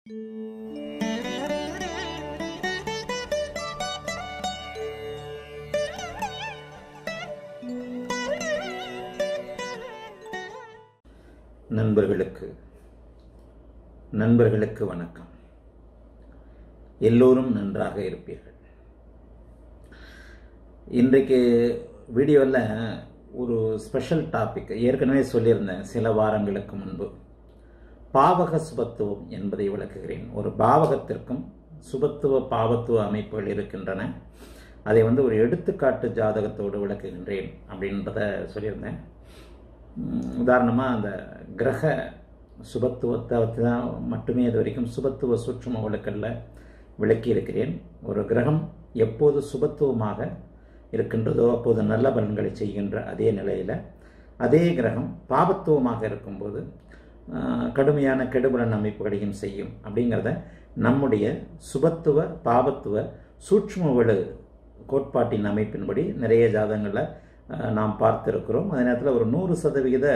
நண்பர்களுக்கு நண்பர்களுக்கு வணக்கம் எல்லோரும் நன்றாக இருப்பீர்கள் இன்றைக்கு வீடியோவில் ஒரு ஸ்பெஷல் டாபிக் ஏற்கனவே சொல்லியிருந்தேன் சில வாரங்களுக்கு முன்பு பாவக சுபத்துவம் என்பதை விளக்குகிறேன் ஒரு பாவகத்திற்கும் சுபத்துவ பாவத்துவ அமைப்புகள் இருக்கின்றன அதை வந்து ஒரு எடுத்துக்காட்டு ஜாதகத்தோடு விளக்குகின்றேன் அப்படின்றத சொல்லியிருந்தேன் உதாரணமாக அந்த கிரக சுபத்துவத்தை வச்சு தான் மட்டுமே இது வரைக்கும் சுபத்துவ சூட்சும வழக்கல்ல விளக்கி இருக்கிறேன் ஒரு கிரகம் எப்போது சுபத்துவமாக இருக்கின்றதோ அப்போது நல்ல பலன்களை செய்கின்ற அதே நிலையில் அதே கிரகம் பாபத்துவமாக இருக்கும்போது கடுமையான கெடுபலன் அமைப்புகளையும் செய்யும் அப்படிங்கிறத நம்முடைய சுபத்துவ பாபத்துவ சூட்சும வலு கோட்பாட்டின் அமைப்பின்படி நிறைய ஜாதகங்களில் நாம் பார்த்திருக்கிறோம் அதே நேரத்தில் ஒரு நூறு சதவிகித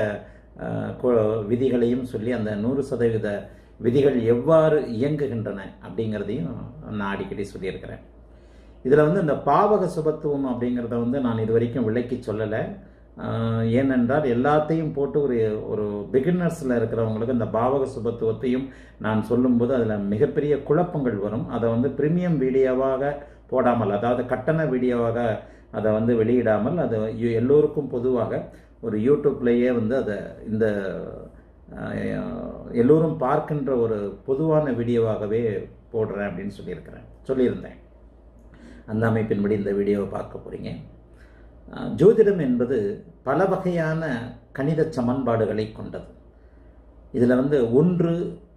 விதிகளையும் சொல்லி அந்த நூறு சதவீத விதிகள் எவ்வாறு இயங்குகின்றன அப்படிங்கிறதையும் நான் அடிக்கடி சொல்லியிருக்கிறேன் இதில் வந்து இந்த பாவக சுபத்துவம் அப்படிங்கிறத வந்து நான் இது வரைக்கும் விளக்கி சொல்லலை ஏனென்றால் எல்லாத்தையும் போட்டு ஒரு ஒரு பிகினர்ஸில் இருக்கிறவங்களுக்கு இந்த பாவக சுபத்துவத்தையும் நான் சொல்லும்போது அதில் மிகப்பெரிய குழப்பங்கள் வரும் அதை வந்து ப்ரீமியம் வீடியோவாக போடாமல் அதாவது கட்டண வீடியோவாக அதை வந்து வெளியிடாமல் அது எல்லோருக்கும் பொதுவாக ஒரு யூடியூப்லேயே வந்து அதை இந்த எல்லோரும் பார்க்கின்ற ஒரு பொதுவான வீடியோவாகவே போடுறேன் அப்படின்னு சொல்லியிருக்கிறேன் சொல்லியிருந்தேன் அந்த அமைப்பின்படி இந்த வீடியோவை பார்க்க போகிறீங்க ஜோதிடம் என்பது பல வகையான கணித சமன்பாடுகளை கொண்டது இதில் வந்து ஒன்று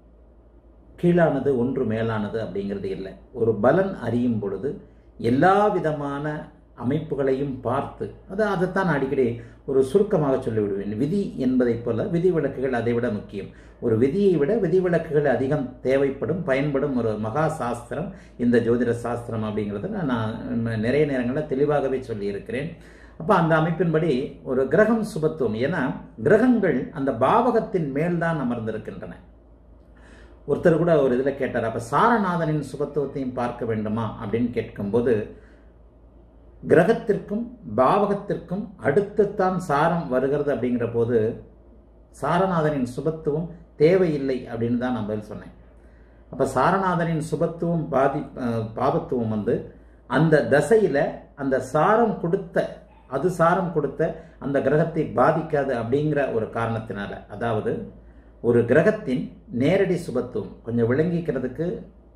கீழானது ஒன்று மேலானது அப்படிங்கிறது இல்லை ஒரு பலன் அறியும் பொழுது எல்லா விதமான அமைப்புகளையும் பார்த்து அது அதைத்தான் அடிக்கடி ஒரு சுருக்கமாக சொல்லிவிடுவேன் விதி என்பதைப் போல விதிவிலக்குகள் அதை விட முக்கியம் ஒரு விதியை விட விதிவிலக்குகள் அதிகம் தேவைப்படும் பயன்படும் ஒரு மகா சாஸ்திரம் இந்த ஜோதிட சாஸ்திரம் அப்படிங்கிறத நான் நிறைய நேரங்களில் தெளிவாகவே சொல்லியிருக்கிறேன் அப்போ அந்த அமைப்பின்படி ஒரு கிரகம் சுபத்துவம் ஏன்னா கிரகங்கள் அந்த பாவகத்தின் மேல்தான் அமர்ந்திருக்கின்றன ஒருத்தர் கூட ஒரு இதில் கேட்டார் அப்போ சாரநாதனின் சுபத்துவத்தையும் பார்க்க வேண்டுமா அப்படின்னு கேட்கும்போது கிரகத்திற்கும் பாவகத்திற்கும் அடுத்துத்தான் சாரம் வருகிறது அப்படிங்கிற போது சாரநாதனின் சுபத்துவம் தேவையில்லை அப்படின்னு தான் நான் பதில் சொன்னேன் அப்போ சாரநாதனின் சுபத்துவம் பாதி பாபத்துவம் வந்து அந்த தசையில் அந்த சாரம் கொடுத்த அது சாரம் கொடுத்த அந்த கிரகத்தை பாதிக்காது அப்படிங்கிற ஒரு காரணத்தினால அதாவது ஒரு கிரகத்தின் நேரடி சுபத்துவம் கொஞ்சம் விளங்கிக்கிறதுக்கு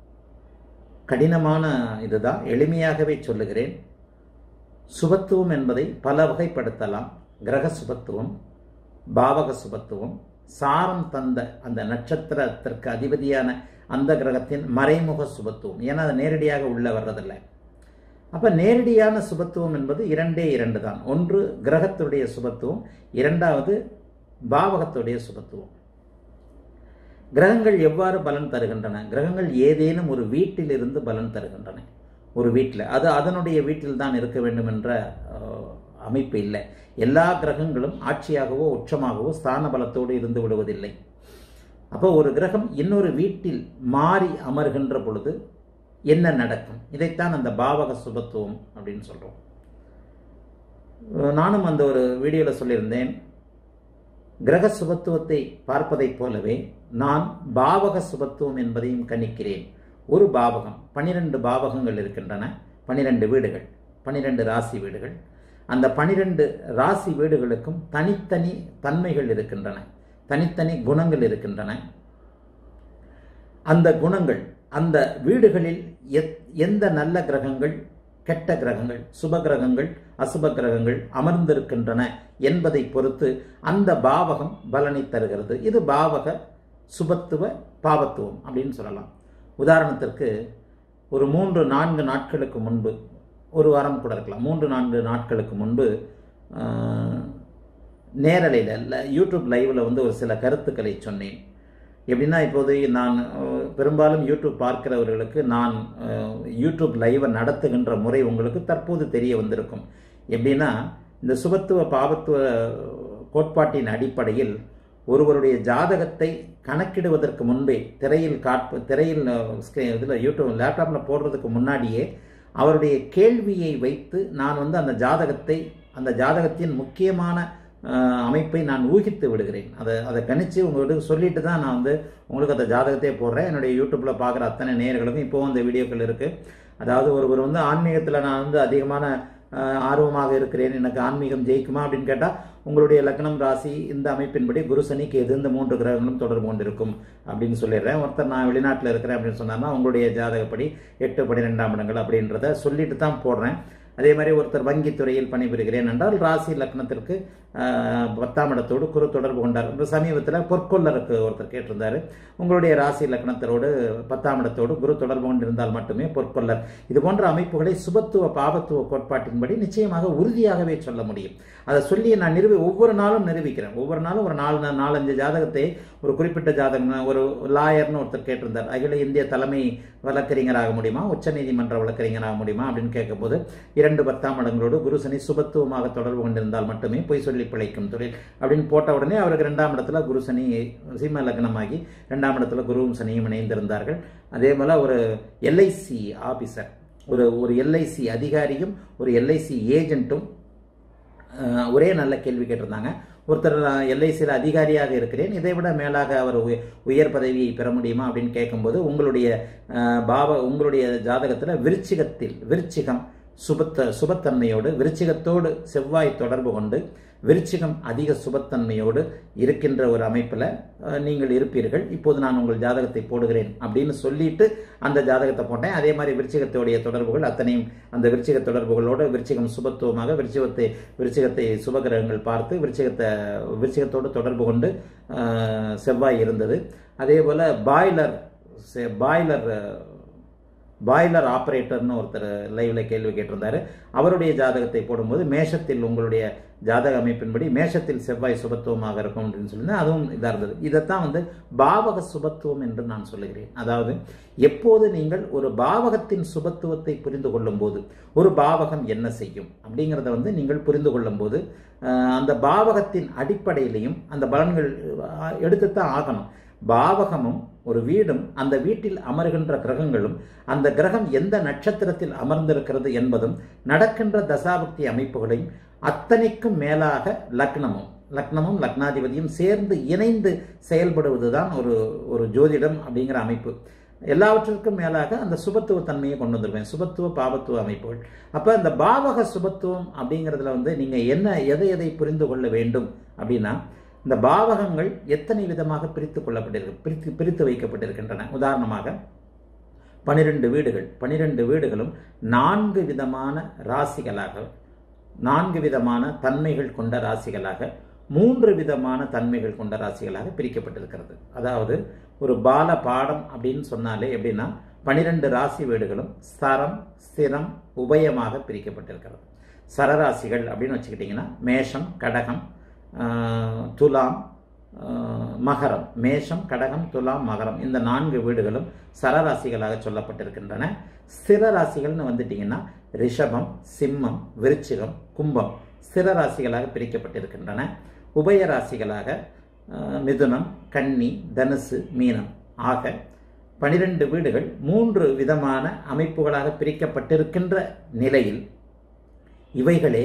கடினமான இதுதான் எளிமையாகவே சொல்லுகிறேன் சுபத்துவம் என்பதை பல வகைப்படுத்தலாம் கிரக சுபத்துவம் பாவக சுபத்துவம் சாரம் தந்த அந்த நட்சத்திரத்திற்கு அதிபதியான அந்த கிரகத்தின் மறைமுக சுபத்துவம் ஏன்னா அது நேரடியாக உள்ள வர்றதில்லை அப்போ நேரடியான சுபத்துவம் என்பது இரண்டே இரண்டு தான் ஒன்று கிரகத்துடைய சுபத்துவம் இரண்டாவது பாவகத்துடைய சுபத்துவம் கிரகங்கள் எவ்வாறு பலன் தருகின்றன கிரகங்கள் ஏதேனும் ஒரு வீட்டில் இருந்து பலன் தருகின்றன ஒரு வீட்டில் அது அதனுடைய வீட்டில் தான் இருக்க வேண்டும் என்ற அமைப்பு இல்லை எல்லா கிரகங்களும் ஆட்சியாகவோ உச்சமாகவோ ஸ்தான பலத்தோடு இருந்து விடுவதில்லை அப்போ ஒரு கிரகம் இன்னொரு வீட்டில் மாறி அமர்கின்ற பொழுது என்ன நடக்கும் இதைத்தான் அந்த பாவக சுபத்துவம் அப்படின்னு சொல்கிறோம் நானும் அந்த ஒரு வீடியோவில் சொல்லியிருந்தேன் கிரக சுபத்துவத்தை பார்ப்பதைப் போலவே நான் பாவக சுபத்துவம் என்பதையும் கணிக்கிறேன் ஒரு பாவகம் பனிரெண்டு பாவகங்கள் இருக்கின்றன பனிரெண்டு வீடுகள் பனிரெண்டு ராசி வீடுகள் அந்த பனிரெண்டு ராசி வீடுகளுக்கும் தனித்தனி தன்மைகள் இருக்கின்றன தனித்தனி குணங்கள் இருக்கின்றன அந்த குணங்கள் அந்த வீடுகளில் எந்த நல்ல கிரகங்கள் கெட்ட கிரகங்கள் சுப கிரகங்கள் அசுப கிரகங்கள் அமர்ந்திருக்கின்றன என்பதை பொறுத்து அந்த பாவகம் பலனை தருகிறது இது பாவக சுபத்துவ பாவத்துவம் அப்படின்னு சொல்லலாம் உதாரணத்திற்கு ஒரு மூன்று நான்கு நாட்களுக்கு முன்பு ஒரு வாரம் கூட இருக்கலாம் மூன்று நான்கு நாட்களுக்கு முன்பு நேரலையில் இல்லை யூடியூப் லைவில் வந்து ஒரு சில கருத்துக்களை சொன்னேன் எப்படின்னா இப்போது நான் பெரும்பாலும் யூடியூப் பார்க்கிறவர்களுக்கு நான் யூடியூப் லைவை நடத்துகின்ற முறை உங்களுக்கு தற்போது தெரிய வந்திருக்கும் எப்படின்னா இந்த சுபத்துவ பாவத்துவ கோட்பாட்டின் அடிப்படையில் ஒருவருடைய ஜாதகத்தை கணக்கிடுவதற்கு முன்பே திரையில் காட்ப திரையில் இதில் யூடியூப் லேப்டாப்பில் போடுறதுக்கு முன்னாடியே அவருடைய கேள்வியை வைத்து நான் வந்து அந்த ஜாதகத்தை அந்த ஜாதகத்தின் முக்கியமான அஹ், அமைப்பை நான் ஊகித்து விடுகிறேன் அதை அதை கணிச்சு உங்களுக்கு சொல்லிட்டு தான் நான் வந்து உங்களுக்கு அந்த ஜாதகத்தையே போடுறேன் என்னுடைய யூடியூப்பில் பார்க்குற அத்தனை நேயர்களுக்கும் இப்போவும் அந்த வீடியோக்கள் இருக்குது அதாவது ஒருவர் வந்து ஆன்மீகத்தில் நான் வந்து அதிகமான அஹ், ஆர்வமாக இருக்கிறேன் எனக்கு ஆன்மீகம் ஜெயிக்குமா அப்படின்னு கேட்டால் உங்களுடைய லக்னம் ராசி இந்த அமைப்பின்படி குரு சனிக்கு எது இந்த மூன்று கிரகங்களும் தொடர்பு கொண்டிருக்கும் அப்படின்னு சொல்லிடுறேன் ஒருத்தர் நான் வெளிநாட்டில் இருக்கிறேன் அப்படின்னு சொன்னார்னா உங்களுடைய ஜாதகப்படி எட்டு பன்னிரெண்டாம் இடங்கள் அப்படின்றத சொல்லிட்டு தான் போடுறேன் அதே மாதிரி ஒருத்தர் வங்கித்துறையில் பணிபுரிகிறேன் என்றால் ராசி லக்னத்திற்கு ஆஹ், பத்தாம் இடத்தோடு குரு தொடர்பு கொண்டார் இப்போ சமீபத்தில் பொற்கொள்ளருக்கு ஒருத்தர் கேட்டிருந்தார் உங்களுடைய ராசி லக்னத்தரோடு பத்தாம் இடத்தோடு குரு தொடர்பு கொண்டிருந்தால் மட்டுமே பொற்கொள்ளர் இது போன்ற அமைப்புகளை சுபத்துவ பாபத்துவ கோட்பாட்டின்படி நிச்சயமாக உறுதியாகவே சொல்ல முடியும் அதை சொல்லி நான் நிரூபி ஒவ்வொரு நாளும் நிரூபிக்கிறேன் ஒவ்வொரு நாளும் ஒரு நாலு நாலஞ்சு ஜாதகத்தை ஒரு குறிப்பிட்ட ஜாதகம் ஒரு லாயர்னு ஒருத்தர் கேட்டிருந்தார் அகில இந்திய தலைமை வழக்கறிஞராக முடியுமா உச்சநீதிமன்ற வழக்கறிஞராக முடியுமா அப்படின்னு கேட்கும்போது இரண்டு பத்தாம் இடங்களோடு குரு சனி சுபத்துவமாக தொடர்பு கொண்டிருந்தால் மட்டுமே பொய் சொல்லி பிழைக்கும் தொழில் அப்படின்னு போட்ட உடனே அவருக்கு ரெண்டாம் இடத்துல குரு சனி சிம்ம லக்னமாகி ரெண்டாம் இடத்துல குருவும் சனியும் இணைந்திருந்தார்கள் அதே போல் ஒரு எல்ஐசி ஆபீசர் ஒரு ஒரு எல்ஐசி அதிகாரியும் ஒரு எல்ஐசி ஏஜென்ட்டும் அஹ், ஒரே நல்ல கேள்வி கேட்டிருந்தாங்க ஒருத்தர் எல்ஐசியில் அதிகாரியாக இருக்கிறேன் இதை விட மேலாக அவர் உய- உயர் பதவியை பெற முடியுமா அப்படின்னு கேட்கும்போது உங்களுடைய அஹ், பாவ உங்களுடைய ஜாதகத்தில் விருச்சிகத்தில் விருச்சிகம் சுபத்த சுபத்தன்மையோடு விருச்சிகத்தோடு செவ்வாய் தொடர்பு கொண்டு விருச்சிகம் அதிக சுபத்தன்மையோடு இருக்கின்ற ஒரு அமைப்பில் நீங்கள் இருப்பீர்கள் இப்போது நான் உங்கள் ஜாதகத்தை போடுகிறேன் அப்படின்னு சொல்லிட்டு அந்த ஜாதகத்தை போட்டேன் அதே மாதிரி விருச்சிகத்தோடைய தொடர்புகள் அத்தனையும் அந்த விருச்சிக தொடர்புகளோடு விருச்சிகம் சுபத்துவமாக விருச்சிகத்தை விருச்சிகத்தை சுபகிரகங்கள் பார்த்து விருச்சிகத்தை விருச்சிகத்தோடு தொடர்பு கொண்டு அஹ், செவ்வாய் இருந்தது அதே போல் பாய்லர் செ- பாய்லர் அஹ், பாய்லர் ஆப்ரேட்டர்னு ஒருத்தர் லைவ்ல கேள்வி கேட்டிருந்தாரு அவருடைய ஜாதகத்தை போடும்போது மேஷத்தில் உங்களுடைய ஜாதக அமைப்பின்படி மேஷத்தில் செவ்வாய் சுபத்துவமாக இருக்கும் அப்படின்னு சொல்லி அதுவும் இதாக இருந்தது இதைத்தான் வந்து பாவக சுபத்துவம் என்று நான் சொல்லுகிறேன் அதாவது எப்போது நீங்கள் ஒரு பாவகத்தின் சுபத்துவத்தை புரிந்து கொள்ளும் போது ஒரு பாவகம் என்ன செய்யும் அப்படிங்கிறத வந்து நீங்கள் புரிந்து கொள்ளும் போது அஹ், அந்த பாவகத்தின் அடிப்படையிலையும் அந்த பலன்கள் அஹ், எடுத்துத்தான் ஆகணும் பாவகமும் ஒரு வீடும் அந்த வீட்டில் அமர்கின்ற கிரகங்களும் அந்த கிரகம் எந்த நட்சத்திரத்தில் அமர்ந்திருக்கிறது என்பதும் நடக்கின்ற தசாபக்தி அமைப்புகளையும் அத்தனைக்கும் மேலாக லக்னமும் லக்னமும் லக்னாதிபதியும் சேர்ந்து இணைந்து செயல்படுவதுதான் ஒரு ஒரு ஜோதிடம் அப்படிங்கிற அமைப்பு எல்லாவற்றிற்கும் மேலாக அந்த சுபத்துவ தன்மையை கொண்டு வந்துருவேன் சுபத்துவ பாபத்துவ அமைப்புகள் அப்போ அந்த பாவக சுபத்துவம் அப்படிங்கிறதுல வந்து நீங்கள் என்ன எதை எதை புரிந்து கொள்ள வேண்டும் அப்படின்னா இந்த பாவகங்கள் எத்தனை விதமாக பிரித்து கொள்ளப்பட்டிருக்கு பிரித்து பிரித்து வைக்கப்பட்டிருக்கின்றன உதாரணமாக பனிரெண்டு வீடுகள் பனிரெண்டு வீடுகளும் நான்கு விதமான ராசிகளாக நான்கு விதமான தன்மைகள் கொண்ட ராசிகளாக மூன்று விதமான தன்மைகள் கொண்ட ராசிகளாக பிரிக்கப்பட்டிருக்கிறது அதாவது ஒரு பால பாடம் அப்படின்னு சொன்னாலே எப்படின்னா பனிரெண்டு ராசி வீடுகளும் ஸ்தரம் ஸ்திரம் உபயமாக பிரிக்கப்பட்டிருக்கிறது சரராசிகள் அப்படின்னு வச்சுக்கிட்டிங்கன்னா மேஷம் கடகம் ஆஹ், துலாம் ஆஹ், மகரம் மேஷம் கடகம் துலாம் மகரம் இந்த நான்கு வீடுகளும் சரராசிகளாக சொல்லப்பட்டிருக்கின்றன ஸ்திர ராசிகள்னு வந்துட்டிங்கன்னா ரிஷபம் சிம்மம் விருச்சிகம் கும்பம் ஸ்திர ராசிகளாக பிரிக்கப்பட்டிருக்கின்றன உபய ராசிகளாக ஆஹ், மிதுனம் கன்னி தனுசு மீனம் ஆக பனிரெண்டு வீடுகள் மூன்று விதமான அமைப்புகளாக பிரிக்கப்பட்டிருக்கின்ற நிலையில் இவைகளே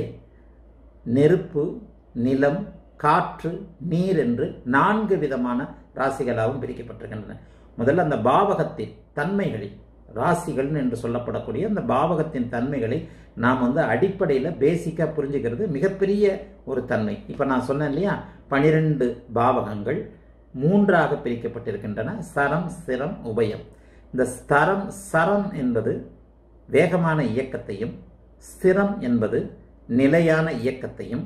நெருப்பு நிலம் காற்று நீர் என்று நான்கு விதமான ராசிகளாகவும் பிரிக்கப்பட்டிருக்கின்றன முதல்ல அந்த பாவகத்தின் தன்மைகளை ராசிகள் என்று சொல்லப்படக்கூடிய அந்த பாவகத்தின் தன்மைகளை நாம் வந்து அடிப்படையில் பேசிக்காக புரிஞ்சுக்கிறது மிகப்பெரிய ஒரு தன்மை இப்போ நான் சொன்னேன் இல்லையா பனிரெண்டு பாவகங்கள் மூன்றாக பிரிக்கப்பட்டிருக்கின்றன சரம் ஸ்திரம் உபயம் இந்த ஸ்தரம் சரம் என்பது வேகமான இயக்கத்தையும் ஸ்திரம் என்பது நிலையான இயக்கத்தையும்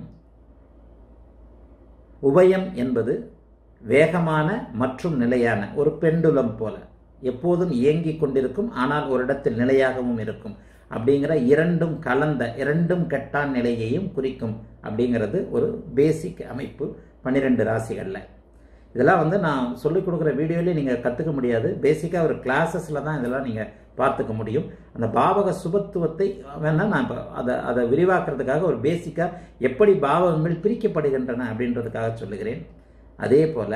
உபயம் என்பது வேகமான மற்றும் நிலையான ஒரு பெண்டுலம் போல எப்போதும் இயங்கிக் கொண்டிருக்கும் ஆனால் ஒரு இடத்தில் நிலையாகவும் இருக்கும் அப்படிங்கிற இரண்டும் கலந்த இரண்டும் கெட்டான் நிலையையும் குறிக்கும் அப்படிங்கிறது ஒரு பேசிக் அமைப்பு பன்னிரெண்டு ராசிகளில் இதெல்லாம் வந்து நான் சொல்லிக் கொடுக்குற வீடியோலேயே நீங்கள் கற்றுக்க முடியாது பேசிக்காக ஒரு கிளாஸஸில் தான் இதெல்லாம் நீங்கள் பார்த்துக்க முடியும் அந்த பாவக சுபத்துவத்தை வேணால் நான் இப்போ அதை அதை விரிவாக்குறதுக்காக ஒரு பேசிக்காக எப்படி பாவகங்கள் பிரிக்கப்படுகின்றன அப்படின்றதுக்காக சொல்லுகிறேன் அதே போல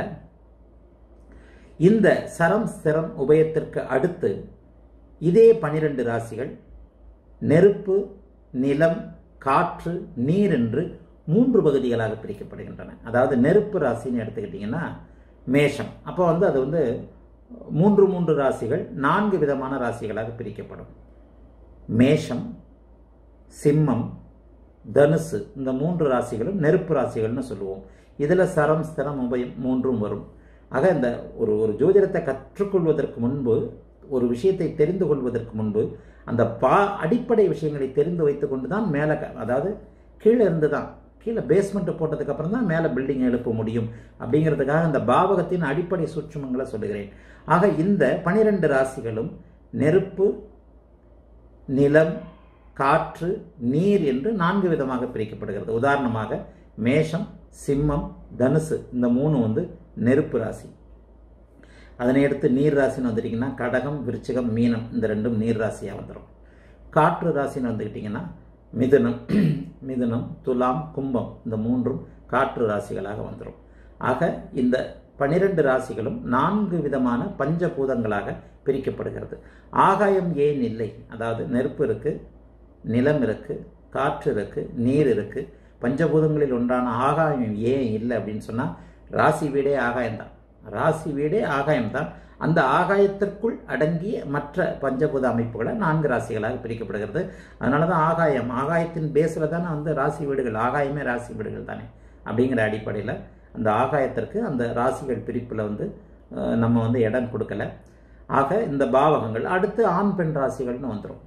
இந்த சரம் ஸ்திரம் உபயத்திற்கு அடுத்து இதே பனிரெண்டு ராசிகள் நெருப்பு நிலம் காற்று நீர் என்று மூன்று பகுதிகளாக பிரிக்கப்படுகின்றன அதாவது நெருப்பு ராசின்னு எடுத்துக்கிட்டிங்கன்னா மேஷம் அப்போ வந்து அது வந்து மூன்று மூன்று ராசிகள் நான்கு விதமான ராசிகளாக பிரிக்கப்படும் மேஷம் சிம்மம் தனுசு இந்த மூன்று ராசிகளும் நெருப்பு ராசிகள்னு சொல்லுவோம் இதில் சரம் ஸ்திரம் உபயம் மூன்றும் வரும் ஆக இந்த ஒரு ஒரு ஜோதிடத்தை கற்றுக்கொள்வதற்கு முன்பு ஒரு விஷயத்தை தெரிந்து கொள்வதற்கு முன்பு அந்த பா அடிப்படை விஷயங்களை தெரிந்து வைத்துக்கொண்டு தான் மேலே அதாவது கீழே இருந்து தான் கீழே பேஸ்மெண்ட் போட்டதுக்கு அப்புறம் தான் மேலே பில்டிங் எழுப்ப முடியும் அப்படிங்கிறதுக்காக அந்த பாவகத்தின் அடிப்படை சூட்சுமங்களை சொல்லுகிறேன் ஆக இந்த பனிரெண்டு ராசிகளும் நெருப்பு நிலம் காற்று நீர் என்று நான்கு விதமாக பிரிக்கப்படுகிறது உதாரணமாக மேஷம் சிம்மம் தனுசு இந்த மூணு வந்து நெருப்பு ராசி அதனை அடுத்து நீர் ராசின்னு வந்துட்டிங்கன்னா கடகம் விருச்சிகம் மீனம் இந்த ரெண்டும் நீர் ராசியாக வந்துடும் காற்று ராசின்னு வந்துக்கிட்டிங்கன்னா மிதுனம் மிதுனம் துலாம் கும்பம் இந்த மூன்றும் காற்று ராசிகளாக வந்துடும் ஆக இந்த பனிரெண்டு ராசிகளும் நான்கு விதமான பஞ்சபூதங்களாக பிரிக்கப்படுகிறது ஆகாயம் ஏன் இல்லை அதாவது நெருப்பு இருக்கு நிலம் இருக்கு காற்று இருக்கு நீர் இருக்கு பஞ்சபூதங்களில் ஒன்றான ஆகாயம் ஏன் இல்லை அப்படின்னு சொன்னால் ராசி வீடே ஆகாயம்தான் ராசி வீடே ஆகாயம்தான் அந்த ஆகாயத்திற்குள் அடங்கிய மற்ற பஞ்சபூத அமைப்புகளை நான்கு ராசிகளாக பிரிக்கப்படுகிறது அதனால தான் ஆகாயம் ஆகாயத்தின் பேஸில் தானே வந்து ராசி வீடுகள் ஆகாயமே ராசி வீடுகள் தானே அப்படிங்கிற அடிப்படையில் அந்த ஆகாயத்திற்கு அந்த ராசிகள் பிரிப்பில் வந்து அஹ், நம்ம வந்து இடம் கொடுக்கல ஆக இந்த பாவகங்கள் அடுத்து ஆண் பெண் ராசிகள்னு வந்துடும்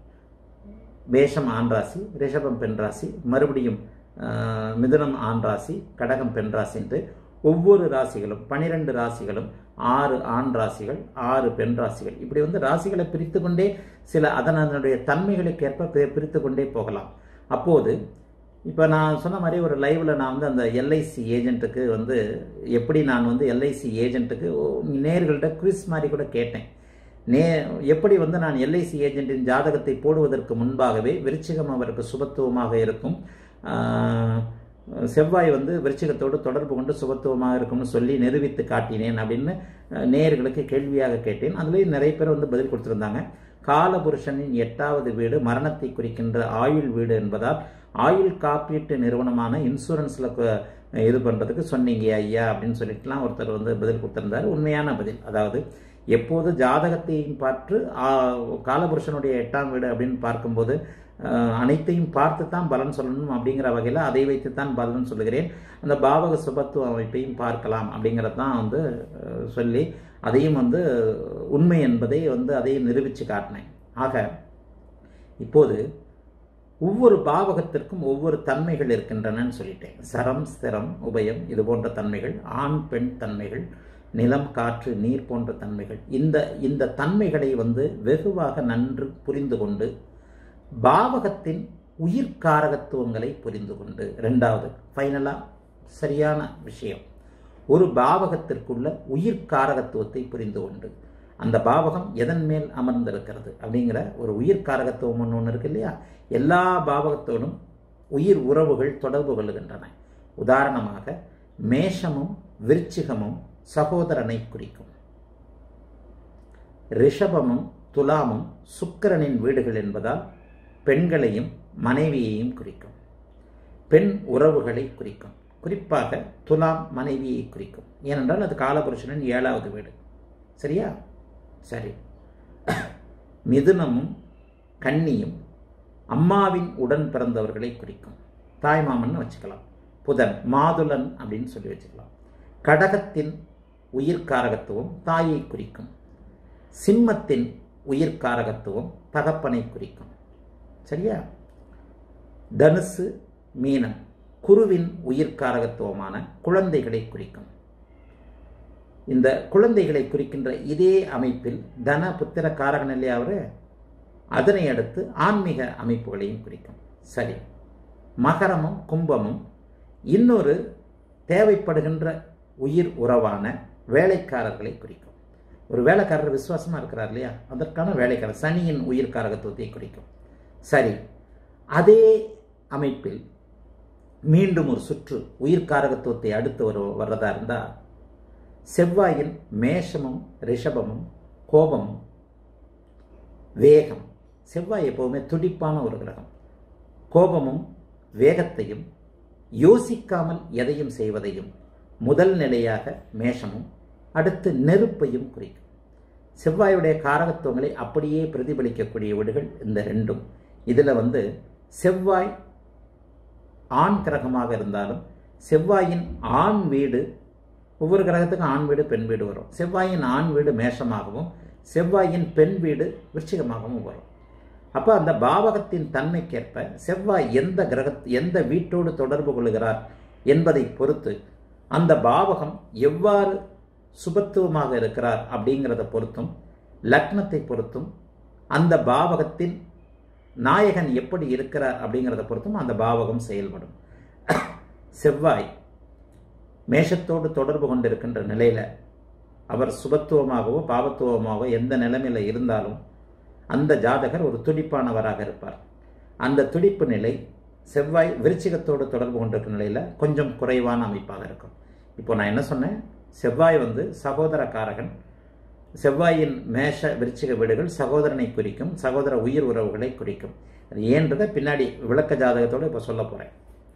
வேஷம் ஆண் ராசி ரிஷபம் பெண் ராசி மறுபடியும் அஹ், மிதுனம் ஆண் ராசி கடகம் பெண் ராசின்ட்டு ஒவ்வொரு ராசிகளும் பனிரெண்டு ராசிகளும் ஆறு ஆண் ராசிகள் ஆறு பெண் ராசிகள் இப்படி வந்து ராசிகளை பிரித்து கொண்டே சில அதன் அதனுடைய தன்மைகளுக்கேற்ப பி- பிரித்து கொண்டே போகலாம் அப்போது இப்போ நான் சொன்ன மாதிரி ஒரு லைவில் நான் வந்து அந்த எல்ஐசி ஏஜென்ட்டுக்கு வந்து எப்படி நான் வந்து எல்ஐசி ஏஜென்ட்டுக்கு நேர்கள்ட்ட குவிஸ் மாதிரி கூட கேட்டேன் நே எப்படி வந்து நான் எல்ஐசி ஏஜென்ட்டின் ஜாதகத்தை போடுவதற்கு முன்பாகவே விருச்சிகம் அவருக்கு சுபத்துவமாக இருக்கும் ஆஹ், செவ்வாய் வந்து விருச்சிகத்தோடு தொடர்பு கொண்டு சுபத்துவமாக இருக்கும்னு சொல்லி நிரூபித்து காட்டினேன் அப்படின்னு அஹ், நேயர்களுக்கு கேள்வியாக கேட்டேன் அதுலேயும் நிறைய பேர் வந்து பதில் கொடுத்துருந்தாங்க காலபுருஷனின் எட்டாவது வீடு மரணத்தை குறிக்கின்ற ஆயுள் வீடு என்பதால் ஆயுள் காப்பீட்டு நிறுவனமான இன்சூரன்ஸில் இது பண்ணுறதுக்கு சொன்னீங்க ஐயா அப்படின்னு சொல்லிட்டுலாம் ஒருத்தர் வந்து பதில் கொடுத்துருந்தாரு உண்மையான பதில் அதாவது எப்போது ஜாதகத்தையும் பார்த்து ஆ, காலபுருஷனுடைய எட்டாம் வீடு அப்படின்னு பார்க்கும்போது அஹ், அனைத்தையும் பார்த்து தான் பலன் சொல்லணும் அப்படிங்கிற வகையில் அதை வைத்து தான் பலன் சொல்லுகிறேன் அந்த பாவக சுபத்துவ அமைப்பையும் பார்க்கலாம் அப்படிங்கிறது தான் வந்து அஹ், சொல்லி அதையும் வந்து உண்மை என்பதை வந்து அதையும் நிரூபித்து காட்டினேன் ஆக இப்போது ஒவ்வொரு பாவகத்திற்கும் ஒவ்வொரு தன்மைகள் இருக்கின்றனன்னு சொல்லிட்டேன் சரம் ஸ்திரம் உபயம் இது போன்ற தன்மைகள் ஆண் பெண் தன்மைகள் நிலம் காற்று நீர் போன்ற தன்மைகள் இந்த இந்த தன்மைகளை வந்து வெகுவாக நன்று புரிந்து கொண்டு பாவகத்தின் உயிர்காரகத்துவங்களை புரிந்து கொண்டு ரெண்டாவது ஃபைனலாக சரியான விஷயம் ஒரு பாவகத்திற்குள்ள உயிர்காரகத்துவத்தை புரிந்து கொண்டு அந்த பாவகம் எதன் மேல் அமர்ந்திருக்கிறது அப்படிங்கிற ஒரு உயிர்காரகத்துவம் ஒன்று ஒன்று இருக்கு இல்லையா எல்லா பாவகத்தோடும் உயிர் உறவுகள் தொடர்பு கொள்ளுகின்றன உதாரணமாக மேஷமும் விருச்சிகமும் சகோதரனை குறிக்கும் ரிஷபமும் துலாமும் சுக்கிரனின் வீடுகள் என்பதால் பெண்களையும் மனைவியையும் குறிக்கும் பெண் உறவுகளை குறிக்கும் குறிப்பாக துலாம் மனைவியை குறிக்கும் ஏனென்றால் அது காலபுருஷனின் ஏழாவது வீடு சரியா சரி மிதுனமும் கன்னியும் அம்மாவின் உடன் பிறந்தவர்களை குறிக்கும் தாய்மாமன் வச்சுக்கலாம் புதன் மாதுளன் அப்படின்னு சொல்லி வச்சுக்கலாம் கடகத்தின் உயிர்காரகத்துவம் தாயை குறிக்கும் சிம்மத்தின் உயிர்காரகத்துவம் தகப்பனை குறிக்கும் சரியா தனுசு மீனம் குருவின் உயிர்காரகத்துவமான குழந்தைகளை குறிக்கும் இந்த குழந்தைகளை குறிக்கின்ற இதே அமைப்பில் தன புத்திர காரகன் இல்லையா அவரு அதனை அடுத்து ஆன்மீக அமைப்புகளையும் குறிக்கும் சரி மகரமும் கும்பமும் இன்னொரு தேவைப்படுகின்ற உயிர் உறவான வேலைக்காரர்களை குறிக்கும் ஒரு வேலைக்காரர் விசுவாசமாக இருக்கிறார் இல்லையா அதற்கான வேலைக்காரர் சனியின் உயிர்காரகத்துவத்தை குறிக்கும் சரி அதே அமைப்பில் மீண்டும் ஒரு சுற்று உயிர்காரகத்துவத்தை அடுத்து வர வர்றதா இருந்தால் செவ்வாயின் மேஷமும் ரிஷபமும் கோபமும் வேகம் செவ்வாய் எப்போவுமே துடிப்பான ஒரு கிரகம் கோபமும் வேகத்தையும் யோசிக்காமல் எதையும் செய்வதையும் முதல் நிலையாக மேஷமும் அடுத்து நெருப்பையும் குறிக்கும் செவ்வாயுடைய காரகத்துவங்களை அப்படியே பிரதிபலிக்கக்கூடிய வீடுகள் இந்த ரெண்டும் இதில் வந்து செவ்வாய் ஆண் கிரகமாக இருந்தாலும் செவ்வாயின் ஆண் வீடு ஒவ்வொரு கிரகத்துக்கும் ஆண் வீடு பெண் வீடு வரும் செவ்வாயின் ஆண் வீடு மேஷமாகவும் செவ்வாயின் பெண் வீடு விருச்சிகமாகவும் வரும் அப்போ அந்த பாவகத்தின் தன்மைக்கேற்ப செவ்வாய் எந்த கிரக எந்த வீட்டோடு தொடர்பு கொள்கிறார் என்பதை பொறுத்து அந்த பாவகம் எவ்வாறு சுபத்துவமாக இருக்கிறார் அப்படிங்கிறத பொறுத்தும் லக்னத்தை பொறுத்தும் அந்த பாவகத்தின் நாயகன் எப்படி இருக்கிறார் அப்படிங்கிறத பொறுத்தும் அந்த பாவகம் செயல்படும் செவ்வாய் மேஷத்தோடு தொடர்பு கொண்டிருக்கின்ற நிலையில அவர் சுபத்துவமாகவோ பாவத்துவமாகவோ எந்த நிலைமையில இருந்தாலும் அந்த ஜாதகர் ஒரு துடிப்பானவராக இருப்பார் அந்த துடிப்பு நிலை செவ்வாய் விருச்சிகத்தோடு தொடர்பு கொண்டிருக்கிற நிலையில கொஞ்சம் குறைவான அமைப்பாக இருக்கும் இப்போ நான் என்ன சொன்னேன் செவ்வாய் வந்து சகோதர காரகன் செவ்வாயின் மேஷ விருச்சிக வீடுகள் சகோதரனை குறிக்கும் சகோதர உயிர் உறவுகளை குறிக்கும் அது ஏன்றதை பின்னாடி விளக்க ஜாதகத்தோடு இப்போ சொல்ல போகிறேன்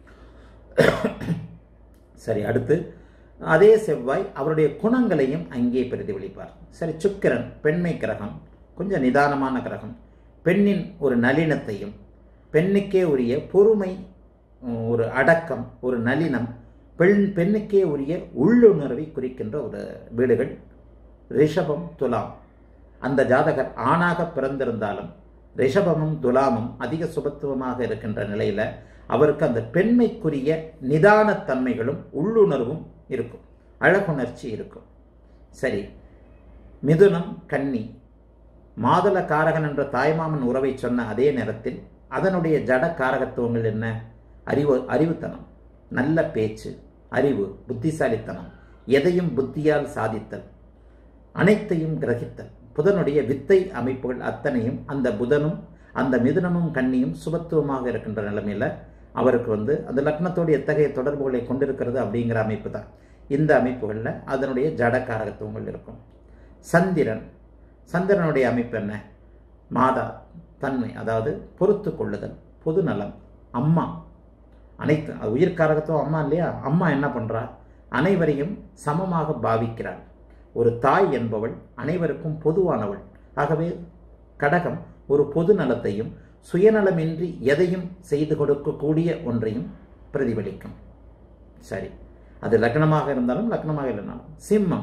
சரி அடுத்து அதே செவ்வாய் அவருடைய குணங்களையும் அங்கே பிரதிபலிப்பார் சரி சுக்கிரன் பெண்மை கிரகம் கொஞ்சம் நிதானமான கிரகம் பெண்ணின் ஒரு நளினத்தையும் பெண்ணுக்கே உரிய பொறுமை ஒரு அடக்கம் ஒரு நளினம் பெண் பெண்ணுக்கே உரிய உள்ளுணர்வை குறிக்கின்ற ஒரு வீடுகள் ரிஷபம் துலாம் அந்த ஜாதகர் ஆணாக பிறந்திருந்தாலும் ரிஷபமும் துலாமும் அதிக சுபத்துவமாக இருக்கின்ற நிலையில அவருக்கு அந்த பெண்மைக்குரிய நிதானத்தன்மைகளும் உள்ளுணர்வும் இருக்கும் அழகுணர்ச்சி இருக்கும் சரி மிதுனம் கன்னி மாதுள காரகன் என்ற தாய்மாமன் உறவை சொன்ன அதே நேரத்தில் அதனுடைய ஜட காரகத்துவங்கள் என்ன அறிவு அறிவுத்தனம் நல்ல பேச்சு அறிவு புத்திசாலித்தனம் எதையும் புத்தியால் சாதித்தல் அனைத்தையும் கிரகித்தல் புதனுடைய வித்தை அமைப்புகள் அத்தனையும் அந்த புதனும் அந்த மிதுனமும் கன்னியும் சுபத்துவமாக இருக்கின்ற நிலைமையில அவருக்கு வந்து அந்த லக்னத்தோடு எத்தகைய தொடர்புகளை கொண்டிருக்கிறது அப்படிங்கிற அமைப்பு தான் இந்த அமைப்புகளில் அதனுடைய ஜட காரகத்துவங்கள் இருக்கும் சந்திரன் சந்திரனுடைய அமைப்பு என்ன மாதா தன்மை அதாவது பொறுத்து கொள்ளுதல் பொது நலம் அம்மா அனைத்து உயிர் காரகத்துவம் அம்மா இல்லையா அம்மா என்ன பண்றா அனைவரையும் சமமாக பாவிக்கிறாள் ஒரு தாய் என்பவள் அனைவருக்கும் பொதுவானவள் ஆகவே கடகம் ஒரு பொது நலத்தையும் சுயநலமின்றி எதையும் செய்து கொடுக்கக்கூடிய ஒன்றையும் பிரதிபலிக்கும் சரி அது லக்னமாக இருந்தாலும் லக்னமாக இல்லைனாலும் சிம்மம்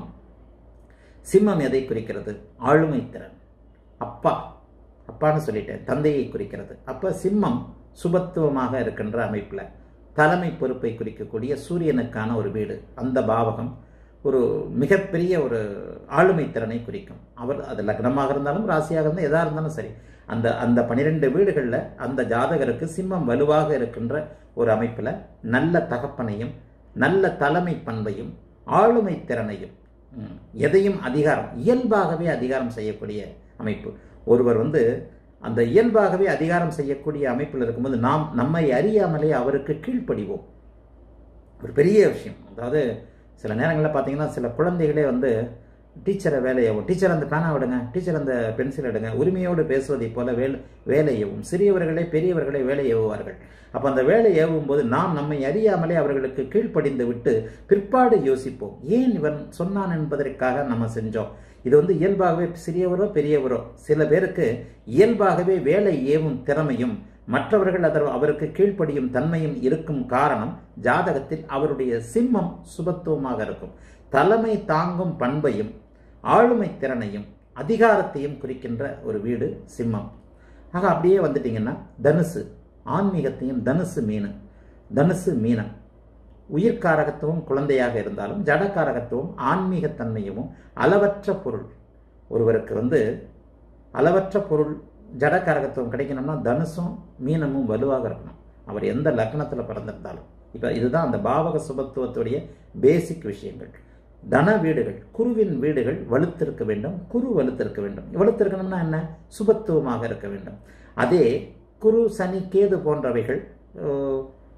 சிம்மம் எதை குறிக்கிறது ஆளுமை திறன் அப்பா அப்பான்னு சொல்லிட்டேன் தந்தையை குறிக்கிறது அப்ப சிம்மம் சுபத்துவமாக இருக்கின்ற அமைப்புல தலைமை பொறுப்பை குறிக்கக்கூடிய சூரியனுக்கான ஒரு வீடு அந்த பாவகம் ஒரு மிகப்பெரிய ஒரு ஆளுமை திறனை குறிக்கும் அவர் அது லக்னமாக இருந்தாலும் ராசியாக இருந்தாலும் எதா இருந்தாலும் சரி அந்த அந்த பனிரெண்டு வீடுகளில் அந்த ஜாதகருக்கு சிம்மம் வலுவாக இருக்கின்ற ஒரு அமைப்பில் நல்ல தகப்பனையும் நல்ல தலைமை பண்பையும் ஆளுமை திறனையும் எதையும் அதிகாரம் இயல்பாகவே அதிகாரம் செய்யக்கூடிய அமைப்பு ஒருவர் வந்து அந்த இயல்பாகவே அதிகாரம் செய்யக்கூடிய அமைப்பில் இருக்கும்போது நாம் நம்மை அறியாமலே அவருக்கு கீழ்ப்படிவோம் ஒரு பெரிய விஷயம் அதாவது சில நேரங்களில் பார்த்தீங்கன்னா சில குழந்தைகளே வந்து டீச்சரை வேலையாகும் டீச்சர் அந்த பேனா விடுங்க டீச்சர் அந்த பென்சில் எடுங்க உரிமையோடு பேசுவதை போல வேலை வேலை ஏவும் சிறியவர்களே பெரியவர்களே வேலை ஏவுவார்கள் அப்போ அந்த வேலை ஏவும் போது நாம் நம்மை அறியாமலே அவர்களுக்கு கீழ்ப்படிந்து விட்டு பிற்பாடு யோசிப்போம் ஏன் இவன் சொன்னான் என்பதற்காக நம்ம செஞ்சோம் இது வந்து இயல்பாகவே சிறியவரோ பெரியவரோ சில பேருக்கு இயல்பாகவே வேலை ஏவும் திறமையும் மற்றவர்கள் அதர் அவருக்கு கீழ்ப்படியும் தன்மையும் இருக்கும் காரணம் ஜாதகத்தில் அவருடைய சிம்மம் சுபத்துவமாக இருக்கும் தலைமை தாங்கும் பண்பையும் ஆளுமை திறனையும் அதிகாரத்தையும் குறிக்கின்ற ஒரு வீடு சிம்மம் ஆக அப்படியே வந்துட்டீங்கன்னா தனுசு ஆன்மீகத்தையும் தனுசு மீன் தனுசு மீனம் உயிர்காரகத்துவம் குழந்தையாக இருந்தாலும் ஜடக்காரகத்துவம் ஆன்மீகத்தன்மையும் அளவற்ற பொருள் ஒருவருக்கு வந்து அளவற்ற பொருள் ஜடக்காரகத்துவம் கிடைக்கணும்னா தனுசும் மீனமும் வலுவாக இருக்கணும் அவர் எந்த லக்னத்தில் பிறந்திருந்தாலும் இப்போ இதுதான் அந்த பாவக சுபத்துவத்துடைய பேசிக் விஷயங்கள் தன வீடுகள் குருவின் வீடுகள் வலுத்திருக்க வேண்டும் குரு வலுத்திருக்க வேண்டும் வலுத்திருக்கணும்னா என்ன சுபத்துவமாக இருக்க வேண்டும் அதே குரு சனி கேது போன்றவைகள்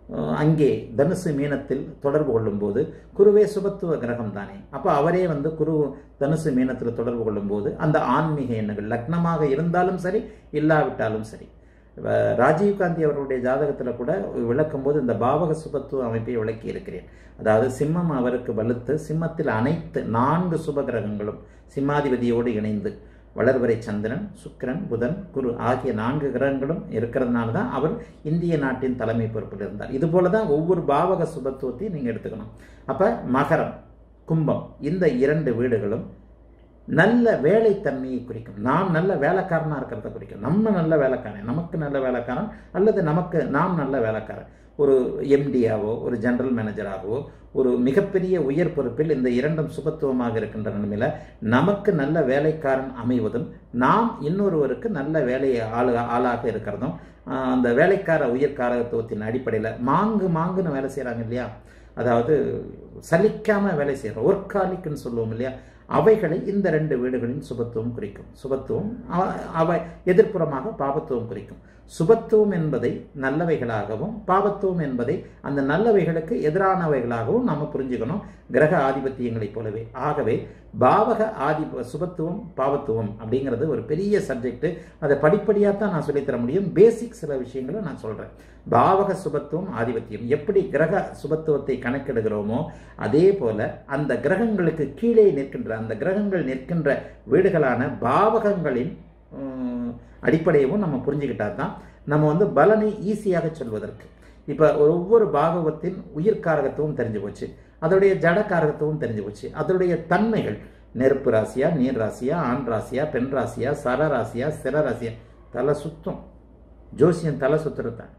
அஹ், அங்கே தனுசு மீனத்தில் தொடர்பு கொள்ளும்போது குருவே சுபத்துவ கிரகம் தானே அப்போ அவரே வந்து குரு தனுசு மீனத்தில் தொடர்பு கொள்ளும்போது அந்த ஆன்மீக எண்ணங்கள் லக்னமாக இருந்தாலும் சரி இல்லாவிட்டாலும் சரி இப்ப ராஜீவ்காந்தி அவர்களுடைய ஜாதகத்தில் கூட விளக்கும் போது இந்த பாவக சுபத்துவ அமைப்பை விளக்கி இருக்கிறேன் அதாவது சிம்மம் அவருக்கு வலுத்து சிம்மத்தில் அனைத்து நான்கு சுப கிரகங்களும் சிம்மாதிபதியோடு இணைந்து வளர்வரை சந்திரன் சுக்கிரன் புதன் குரு ஆகிய நான்கு கிரகங்களும் இருக்கிறதுனால தான் அவர் இந்திய நாட்டின் தலைமை பொறுப்பில் இருந்தார் இது போல தான் ஒவ்வொரு பாவக சுபத்துவத்தையும் நீங்கள் எடுத்துக்கணும் அப்போ மகரம் கும்பம் இந்த இரண்டு வீடுகளும் நல்ல வேலைத்தன்மையை குறிக்கும் நாம் நல்ல வேலைக்காரனாக இருக்கிறத குறிக்கும் நம்ம நல்ல வேலைக்காரன் நமக்கு நல்ல வேலைக்காரன் அல்லது நமக்கு நாம் நல்ல வேலைக்காரன் ஒரு எம்டியாவோ ஒரு ஜெனரல் மேனேஜராகவோ ஒரு மிகப்பெரிய உயர் பொறுப்பில் இந்த இரண்டும் சுபத்துவமாக இருக்கின்ற நிலைமையில் நமக்கு நல்ல வேலைக்காரன் அமைவதும் நாம் இன்னொருவருக்கு நல்ல வேலையை ஆளு ஆளாக இருக்கிறதும் ஆஹ், அந்த வேலைக்கார உயர் காரகத்துவத்தின் அடிப்படையில் மாங்கு மாங்குன்னு வேலை செய்கிறாங்க இல்லையா அதாவது சலிக்காம வேலை செய்கிறோம் ஒர்க்காலிக்குன்னு சொல்லுவோம் இல்லையா அவைகளை இந்த ரெண்டு வீடுகளின் சுபத்துவம் குறிக்கும் சுபத்துவம் அவ- அவை எதிர்ப்புறமாக பாபத்துவம் குறிக்கும் சுபத்துவம் என்பதை நல்லவைகளாகவும் பாபத்துவம் என்பதை அந்த நல்லவைகளுக்கு எதிரானவைகளாகவும் நாம் புரிஞ்சுக்கணும் கிரக ஆதிபத்தியங்களைப் போலவே ஆகவே பாவக ஆதி சுபத்துவம் பாவத்துவம் அப்படிங்கிறது ஒரு பெரிய சப்ஜெக்ட் அதை படிப்படியாக தான் நான் சொல்லித்தர முடியும் பேசிக் சில விஷயங்களை நான் சொல்கிறேன் பாவக சுபத்துவம் ஆதிபத்தியம் எப்படி கிரக சுபத்துவத்தை கணக்கெடுகிறோமோ அதே போல அந்த கிரகங்களுக்கு கீழே நிற்கின்ற அந்த கிரகங்கள் நிற்கின்ற வீடுகளான பாவகங்களின் உம், அடிப்படையவும் நம்ம புரிஞ்சுக்கிட்டா தான் நம்ம வந்து பலனை ஈஸியாக சொல்வதற்கு இப்போ ஒவ்வொரு பாகவத்தின் உயிர்காரகத்துவம் தெரிஞ்சு போச்சு அதோடைய ஜடக்காரகத்துவம் தெரிஞ்சு போச்சு அதோடைய தன்மைகள் நெருப்பு ராசியா நீர் ராசியா ஆண் ராசியா பெண் ராசியா சர ராசியா சிர ராசியா தலை சுத்தம் ஜோசியம் தலை சுத்துறதான்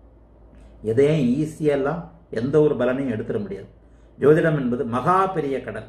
எதையும் ஈஸியெல்லாம் எந்த ஒரு பலனையும் எடுத்துட முடியாது ஜோதிடம் என்பது மகா பெரிய கடல்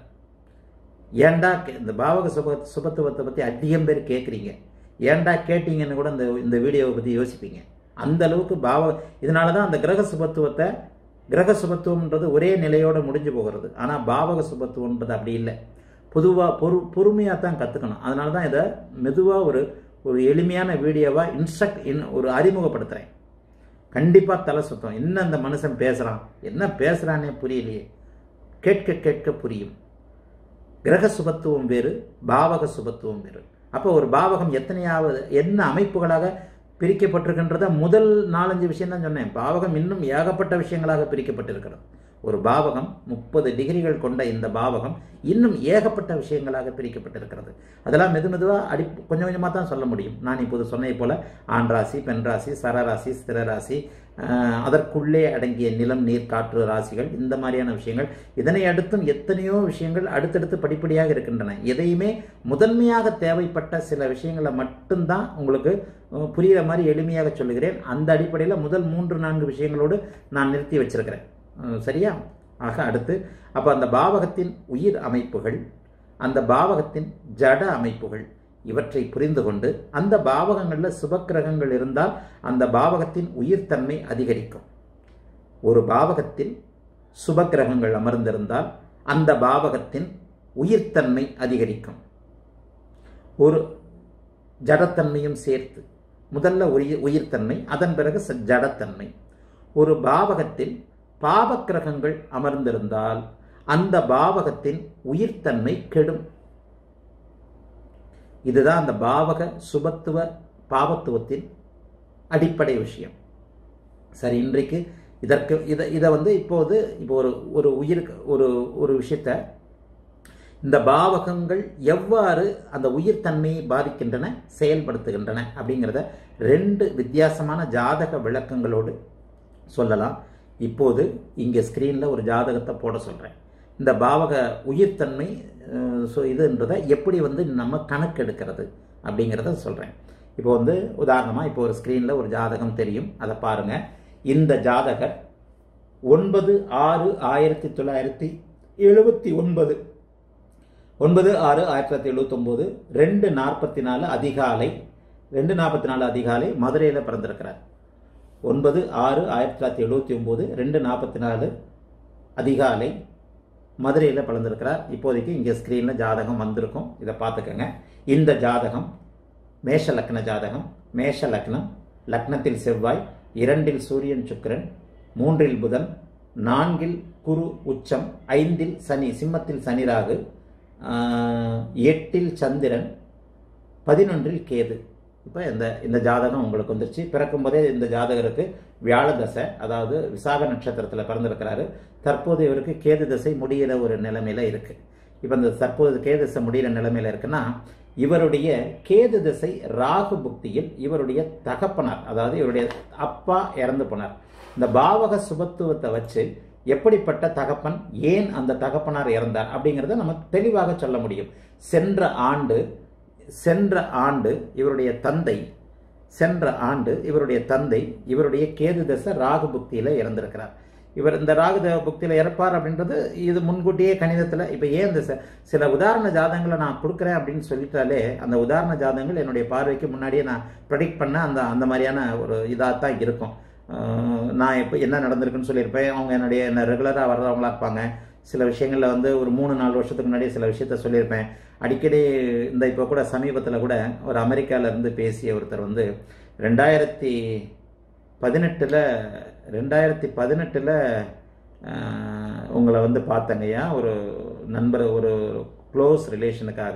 ஏன்டா கே- இந்த பாவக சுப சுபத்துவத்தை பற்றி அதிகம் பேர் கேட்குறீங்க ஏன்டா கேட்டீங்கன்னு கூட இந்த இந்த வீடியோவை பற்றி யோசிப்பீங்க அந்த அளவுக்கு பாவ இதனால தான் அந்த கிரக சுபத்துவத்தை கிரக சுபத்துவம்ன்றது ஒரே நிலையோடு முடிஞ்சு போகிறது ஆனால் பாவக சுபத்துவம்ன்றது அப்படி இல்லை பொதுவாக பொறு பொறுமையாக தான் கற்றுக்கணும் அதனால தான் இதை மெதுவாக ஒரு ஒரு எளிமையான வீடியோவாக இன்ஸ்ட்ரக்ட் இன் ஒரு அறிமுகப்படுத்துகிறேன் கண்டிப்பாக தலை சுத்தம் என்ன அந்த மனுஷன் பேசுகிறான் என்ன பேசுகிறானே புரியலையே கேட்க கேட்க புரியும் கிரக சுபத்துவம் வேறு பாவக சுபத்துவம் வேறு அப்போ ஒரு பாவகம் எத்தனையாவது என்ன அமைப்புகளாக பிரிக்கப்பட்டிருக்கின்றத முதல் நாலஞ்சு விஷயம் தான் சொன்னேன் பாவகம் இன்னும் ஏகப்பட்ட விஷயங்களாக பிரிக்கப்பட்டிருக்கிறது ஒரு பாவகம் முப்பது டிகிரிகள் கொண்ட இந்த பாவகம் இன்னும் ஏகப்பட்ட விஷயங்களாக பிரிக்கப்பட்டிருக்கிறது அதெல்லாம் மெது மெதுவாக அடி கொஞ்சம் கொஞ்சமாக தான் சொல்ல முடியும் நான் இப்போது சொன்னதை போல ஆண் ராசி பெண் ராசி சரராசி ஸ்திர ராசி ஆஹ், அதற்குள்ளே அடங்கிய நிலம் நீர் காற்று ராசிகள் இந்த மாதிரியான விஷயங்கள் இதனை அடுத்தும் எத்தனையோ விஷயங்கள் அடுத்தடுத்து படிப்படியாக இருக்கின்றன எதையுமே முதன்மையாக தேவைப்பட்ட சில விஷயங்களை மட்டும்தான் உங்களுக்கு அஹ், புரிகிற மாதிரி எளிமையாக சொல்லுகிறேன் அந்த அடிப்படையில் முதல் மூன்று நான்கு விஷயங்களோடு நான் நிறுத்தி வச்சிருக்கிறேன் அஹ், சரியா ஆக அடுத்து அப்போ அந்த பாவகத்தின் உயிர் அமைப்புகள் அந்த பாவகத்தின் ஜட அமைப்புகள் இவற்றை புரிந்து கொண்டு அந்த பாவகங்களில் சுபக்கிரகங்கள் இருந்தால் அந்த பாவகத்தின் உயிர்த்தன்மை அதிகரிக்கும் ஒரு பாவகத்தில் சுபக்கிரகங்கள் அமர்ந்திருந்தால் அந்த பாவகத்தின் உயிர்த்தன்மை அதிகரிக்கும் ஒரு ஜடத்தன்மையும் சேர்த்து முதல்ல உயிர் உயிர்த்தன்மை அதன் பிறகு ச- ஜடத்தன்மை ஒரு பாவகத்தில் பாவக்கிரகங்கள் அமர்ந்திருந்தால் அந்த பாவகத்தின் உயிர்த்தன்மை கெடும் இதுதான் அந்த பாவக சுபத்துவ பாவத்துவத்தின் அடிப்படை விஷயம் சரி இன்றைக்கு இதற்கு இதை இதை வந்து இப்போது இப்போ ஒரு ஒரு உயிர் ஒரு ஒரு விஷயத்தை இந்த பாவகங்கள் எவ்வாறு அந்த உயிர்த்தன்மையை பாதிக்கின்றன செயல்படுத்துகின்றன அப்படிங்கிறத ரெண்டு வித்தியாசமான ஜாதக விளக்கங்களோடு சொல்லலாம் இப்போது இங்கே ஸ்க்ரீனில் ஒரு ஜாதகத்தை போட சொல்கிறேன் இந்த பாவக உயிர்த்தன்மை ஸோ இதுன்றதை எப்படி வந்து நம்ம கணக்கெடுக்கிறது அப்படிங்கிறத சொல்கிறேன் இப்போ வந்து உதாரணமாக இப்போ ஒரு ஸ்க்ரீனில் ஒரு ஜாதகம் தெரியும் அதை பாருங்கள் இந்த ஜாதகர் ஒன்பது ஆறு ஆயிரத்தி தொள்ளாயிரத்தி எழுபத்தி ஒன்பது ஒன்பது ஆறு ஆயிரத்தி தொள்ளாயிரத்தி எழுபத்தொம்போது ரெண்டு நாற்பத்தி நாலு அதிகாலை ரெண்டு நாற்பத்தி நாலு அதிகாலை மதுரையில் பிறந்திருக்கிறார் ஒன்பது ஆறு ஆயிரத்தி தொள்ளாயிரத்தி எழுபத்தி ஒம்பது ரெண்டு நாற்பத்தி நாலு அதிகாலை மதுரையில் பிறந்திருக்கிறார் இப்போதைக்கு இங்கே ஸ்க்ரீனில் ஜாதகம் வந்திருக்கும் இதை பார்த்துக்கோங்க இந்த ஜாதகம் மேஷ லக்ன ஜாதகம் மேஷ லக்னம் லக்னத்தில் செவ்வாய் இரண்டில் சூரியன் சுக்கிரன் மூன்றில் புதன் நான்கில் குரு உச்சம் ஐந்தில் சனி சிம்மத்தில் சனி ராகு ஆஹ், எட்டில் சந்திரன் பதினொன்றில் கேது இப்போ இந்த இந்த ஜாதகம் உங்களுக்கு வந்துருச்சு பிறக்கும் போதே இந்த ஜாதகருக்கு வியாழ தசை அதாவது விசாக நட்சத்திரத்தில் பிறந்திருக்கிறாரு தற்போது இவருக்கு கேது தசை முடிகிற ஒரு நிலைமையில இருக்கு இப்போ இந்த தற்போது கேது தசை முடிகிற நிலைமையில இருக்குன்னா இவருடைய கேது திசை ராகு புக்தியில் இவருடைய தகப்பனார் அதாவது இவருடைய அப்பா இறந்து போனார் இந்த பாவக சுபத்துவத்தை வச்சு எப்படிப்பட்ட தகப்பன் ஏன் அந்த தகப்பனார் இறந்தார் அப்படிங்கிறத நம்ம தெளிவாக சொல்ல முடியும் சென்ற ஆண்டு சென்ற ஆண்டு இவருடைய தந்தை சென்ற ஆண்டு இவருடைய தந்தை இவருடைய கேது தசை ராகு புக்தியில இறந்திருக்கிறார் இவர் இந்த ராகு தேவ புக்தியில இறப்பார் அப்படின்றது இது முன்கூட்டியே கணிதத்துல இப்ப ஏன் இந்த ச- சில உதாரண ஜாதகங்களை நான் கொடுக்குறேன் அப்படின்னு சொல்லிட்டாலே அந்த உதாரண ஜாதகங்கள் என்னுடைய பார்வைக்கு முன்னாடியே நான் ப்ரெடிக்ட் பண்ண அந்த அந்த மாதிரியான ஒரு இதாக தான் இருக்கும் அஹ் நான் இப்போ என்ன நடந்திருக்குன்னு சொல்லியிருப்பேன் அவங்க என்னுடைய என்ன ரெகுலராக வர்றவங்களா இருப்பாங்க சில விஷயங்களில் வந்து ஒரு மூணு நாலு வருஷத்துக்கு முன்னாடியே சில விஷயத்த சொல்லியிருப்பேன் அடிக்கடி இந்த இப்போ கூட சமீபத்தில் கூட ஒரு அமெரிக்கால இருந்து பேசிய ஒருத்தர் வந்து ரெண்டாயிரத்தி பதினெட்டில் ரெண்டாயிரத்தி பதினெட்டில் உங்களை வந்து பார்த்தங்கய்யா ஒரு நண்பர் ஒரு க்ளோஸ் ரிலேஷனுக்காக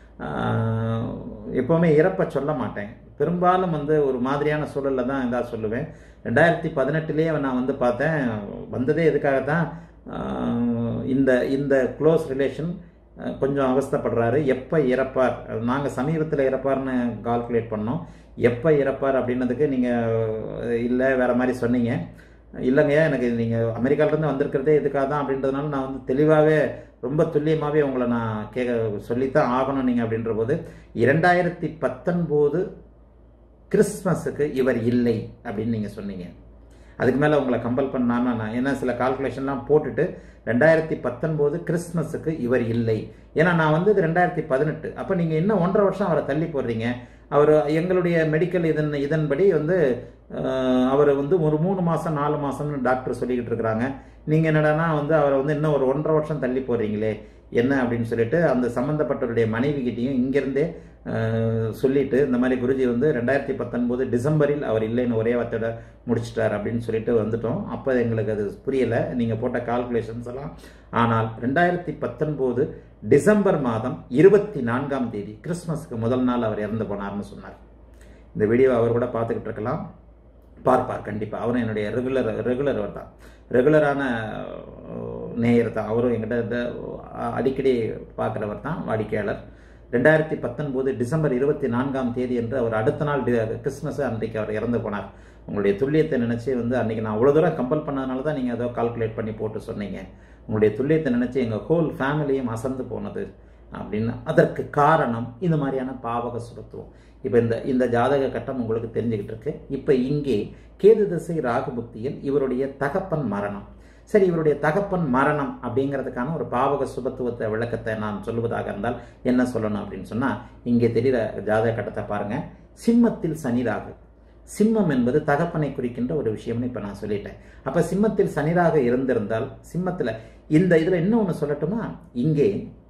எப்போவுமே இறப்பை சொல்ல மாட்டேன் பெரும்பாலும் வந்து ஒரு மாதிரியான சூழலில் தான் இதா சொல்லுவேன் ரெண்டாயிரத்தி பதினெட்டுலேயே நான் வந்து பார்த்தேன் வந்ததே எதுக்காகத்தான் ஆஹ், இந்த இந்த க்ளோஸ் ரிலேஷன் கொஞ்சம் அவஸ்தைப்படுறாரு எப்போ இறப்பார் நாங்கள் சமீபத்தில் இறப்பார்னு கால்குலேட் பண்ணோம் எப்போ இறப்பார் அப்படின்னதுக்கு நீங்கள் இல்லை வேற மாதிரி சொன்னீங்க இல்லைங்க எனக்கு நீங்கள் அமெரிக்காவிலேருந்து வந்திருக்கிறதே இதுக்காக தான் அப்படின்றதுனால நான் வந்து தெளிவாகவே ரொம்ப துல்லியமாகவே உங்களை நான் கேட்க சொல்லித்தான் ஆகணும் நீங்கள் அப்படின்ற போது இரண்டாயிரத்தி பத்தொன்பது கிறிஸ்மஸுக்கு இவர் இல்லை அப்படின்னு நீங்கள் சொன்னீங்க அதுக்கு மேலே உங்களை கம்பல் பண்ணாமல் நான் ஏன்னா சில கால்குலேஷன்லாம் போட்டுட்டு ரெண்டாயிரத்தி பத்தொன்பது கிறிஸ்மஸுக்கு இவர் இல்லை ஏன்னா நான் வந்து இது ரெண்டாயிரத்தி பதினெட்டு அப்போ நீங்கள் இன்னும் ஒன்றரை வருஷம் அவரை தள்ளி போடுறீங்க அவர் எங்களுடைய மெடிக்கல் இதன் இதன்படி வந்து அஹ், அவர் வந்து ஒரு மூணு மாதம் நாலு மாதம்னு டாக்டர் சொல்லிக்கிட்டு இருக்கிறாங்க நீங்கள் என்னடான்னா வந்து அவரை வந்து இன்னும் ஒரு ஒன்றரை வருஷம் தள்ளி போடுறீங்களே என்ன அப்படின்னு சொல்லிட்டு அந்த சம்மந்தப்பட்டவருடைய மனைவிகிட்டையும் இங்கேருந்தே அஹ், சொல்லிட்டு இந்த மாதிரி குருஜி வந்து ரெண்டாயிரத்தி பத்தொன்பது டிசம்பரில் அவர் இல்லைன்னு ஒரே வார்த்தையோட முடிச்சிட்டார் அப்படின்னு சொல்லிட்டு வந்துட்டோம் அப்போ எங்களுக்கு அது புரியலை நீங்கள் போட்ட கால்குலேஷன்ஸ் எல்லாம் ஆனால் ரெண்டாயிரத்தி பத்தொன்பது டிசம்பர் மாதம் இருபத்தி நான்காம் தேதி கிறிஸ்மஸ்க்கு முதல் நாள் அவர் இறந்து போனார்னு சொன்னார் இந்த வீடியோ அவர் கூட பார்த்துக்கிட்டு இருக்கலாம் பார்ப்பார் கண்டிப்பாக அவரும் என்னுடைய ரெகுலர் ரெகுலர் அவர் தான் ரெகுலரான நேயர் தான் அவரும் எங்கிட்ட இந்த, அஹ், அடிக்கடி பார்க்குறவர் தான் வாடிக்கையாளர் ரெண்டாயிரத்தி பத்தொன்பது டிசம்பர் இருபத்தி நான்காம் தேதி என்று அவர் அடுத்த நாள் டி- கிறிஸ்மஸ் அன்றைக்கு அவர் இறந்து போனார் உங்களுடைய துல்லியத்தை நினச்சி வந்து அன்றைக்கி நான் அவ்வளோ தூரம் கம்பல் பண்ணதுனால தான் நீங்கள் ஏதோ கால்குலேட் பண்ணி போட்டு சொன்னீங்க உங்களுடைய துல்லியத்தை நினச்சி எங்கள் ஹோல் ஃபேமிலியும் அசந்து போனது அப்படின்னு அதற்கு காரணம் இந்த மாதிரியான பாவக சுபத்துவம் இப்போ இந்த இந்த ஜாதக கட்டம் உங்களுக்கு தெரிஞ்சுக்கிட்டு இருக்கு இப்போ இங்கே கேது திசை ராகு புக்தியில் இவருடைய தகப்பன் மரணம் சரி இவருடைய தகப்பன் மரணம் அப்படிங்கிறதுக்கான ஒரு பாவக சுபத்துவத்தை விளக்கத்தை நான் சொல்லுவதாக இருந்தால் என்ன சொல்லணும் அப்படின்னு சொன்னா இங்கே தெரிகிற ஜாதக கட்டத்தை பாருங்க சிம்மத்தில் சனி ராகு சிம்மம் என்பது தகப்பனை குறிக்கின்ற ஒரு விஷயம்னு இப்போ நான் சொல்லிட்டேன் அப்போ சிம்மத்தில் சனிராக இருந்திருந்தால் சிம்மத்தில் இந்த இதில் இன்னொன்று சொல்லட்டுமா இங்கே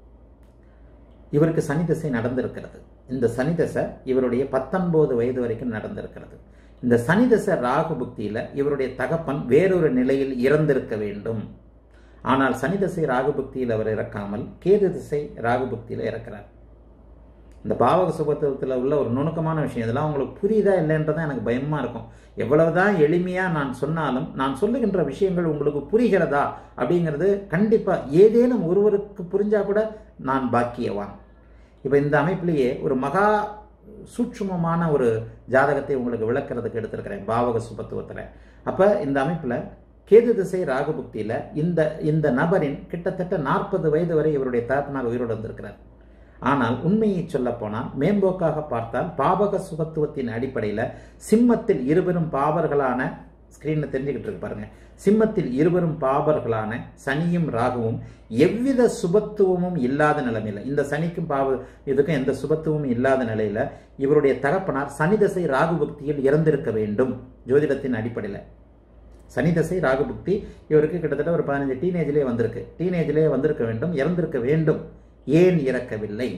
இவருக்கு சனி திசை நடந்திருக்கிறது இந்த சனி திசை இவருடைய பத்தொன்பது வயது வரைக்கும் நடந்திருக்கிறது இந்த சனி திசை ராகு புக்தியில இவருடைய தகப்பன் வேறொரு நிலையில் இறந்திருக்க வேண்டும் ஆனால் சனி திசை ராகு புக்தியில் அவர் இறக்காமல் கேது திசை ராகு புக்தியில இறக்கிறார் இந்த பாவக சுபத்துவத்தில் உள்ள ஒரு நுணுக்கமான விஷயம் இதெல்லாம் உங்களுக்கு புரியுதா இல்லைன்றதான் எனக்கு பயமா இருக்கும் எவ்வளவுதான் எளிமையா நான் சொன்னாலும் நான் சொல்லுகின்ற விஷயங்கள் உங்களுக்கு புரிகிறதா அப்படிங்கிறது கண்டிப்பா ஏதேனும் ஒருவருக்கு புரிஞ்சா கூட நான் பாக்கியவான் இப்போ இந்த அமைப்பிலேயே ஒரு மகா சூட்சுமமான ஒரு ஜாதகத்தை உங்களுக்கு விளக்குறதுக்கு எடுத்திருக்கிறேன் பாவக சுபத்துவத்தில் அப்போ இந்த அமைப்பில் கேது திசை ராகுபுக்தியில் இந்த இந்த நபரின் கிட்டத்தட்ட நாற்பது வயது வரை இவருடைய தகப்பனார் உயிரோடு வந்திருக்கிறார் ஆனால் உண்மையை சொல்ல போனால் மேம்போக்காக பார்த்தால் பாவக சுபத்துவத்தின் அடிப்படையில் சிம்மத்தில் இருவரும் பாவர்களான ஸ்கிரீனில் தெரிஞ்சுக்கிட்டு இருக்கு பாருங்க சிம்மத்தில் இருவரும் பாவர்களான சனியும் ராகுவும் எவ்வித சுபத்துவமும் இல்லாத நிலைமையில் இந்த சனிக்கும் பாவ இதுக்கும் எந்த சுபத்துவமும் இல்லாத நிலையில இவருடைய தகப்பனார் சனி தசை ராகு பக்தியில் இறந்திருக்க வேண்டும் ஜோதிடத்தின் அடிப்படையில் சனி தசை ராகு புக்தி இவருக்கு கிட்டத்தட்ட ஒரு பதினஞ்சு டீனேஜ்லேயே வந்திருக்கு டீனேஜ்லேயே வந்திருக்க வேண்டும் இறந்திருக்க வேண்டும் ஏன் இறக்கவில்லை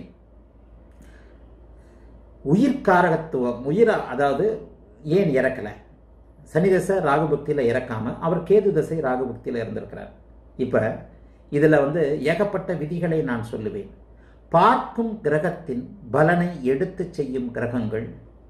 உயிர்காரகத்துவம் உயிர் அதாவது ஏன் இறக்கலை சனி தசை ராகு புக்தியில் இறக்காம அவர் கேது தசை ராகு புக்தியில் இருந்திருக்கிறார் இப்போ இதில் வந்து ஏகப்பட்ட விதிகளை நான் சொல்லுவேன் பார்க்கும் கிரகத்தின் பலனை எடுத்து செய்யும் கிரகங்கள்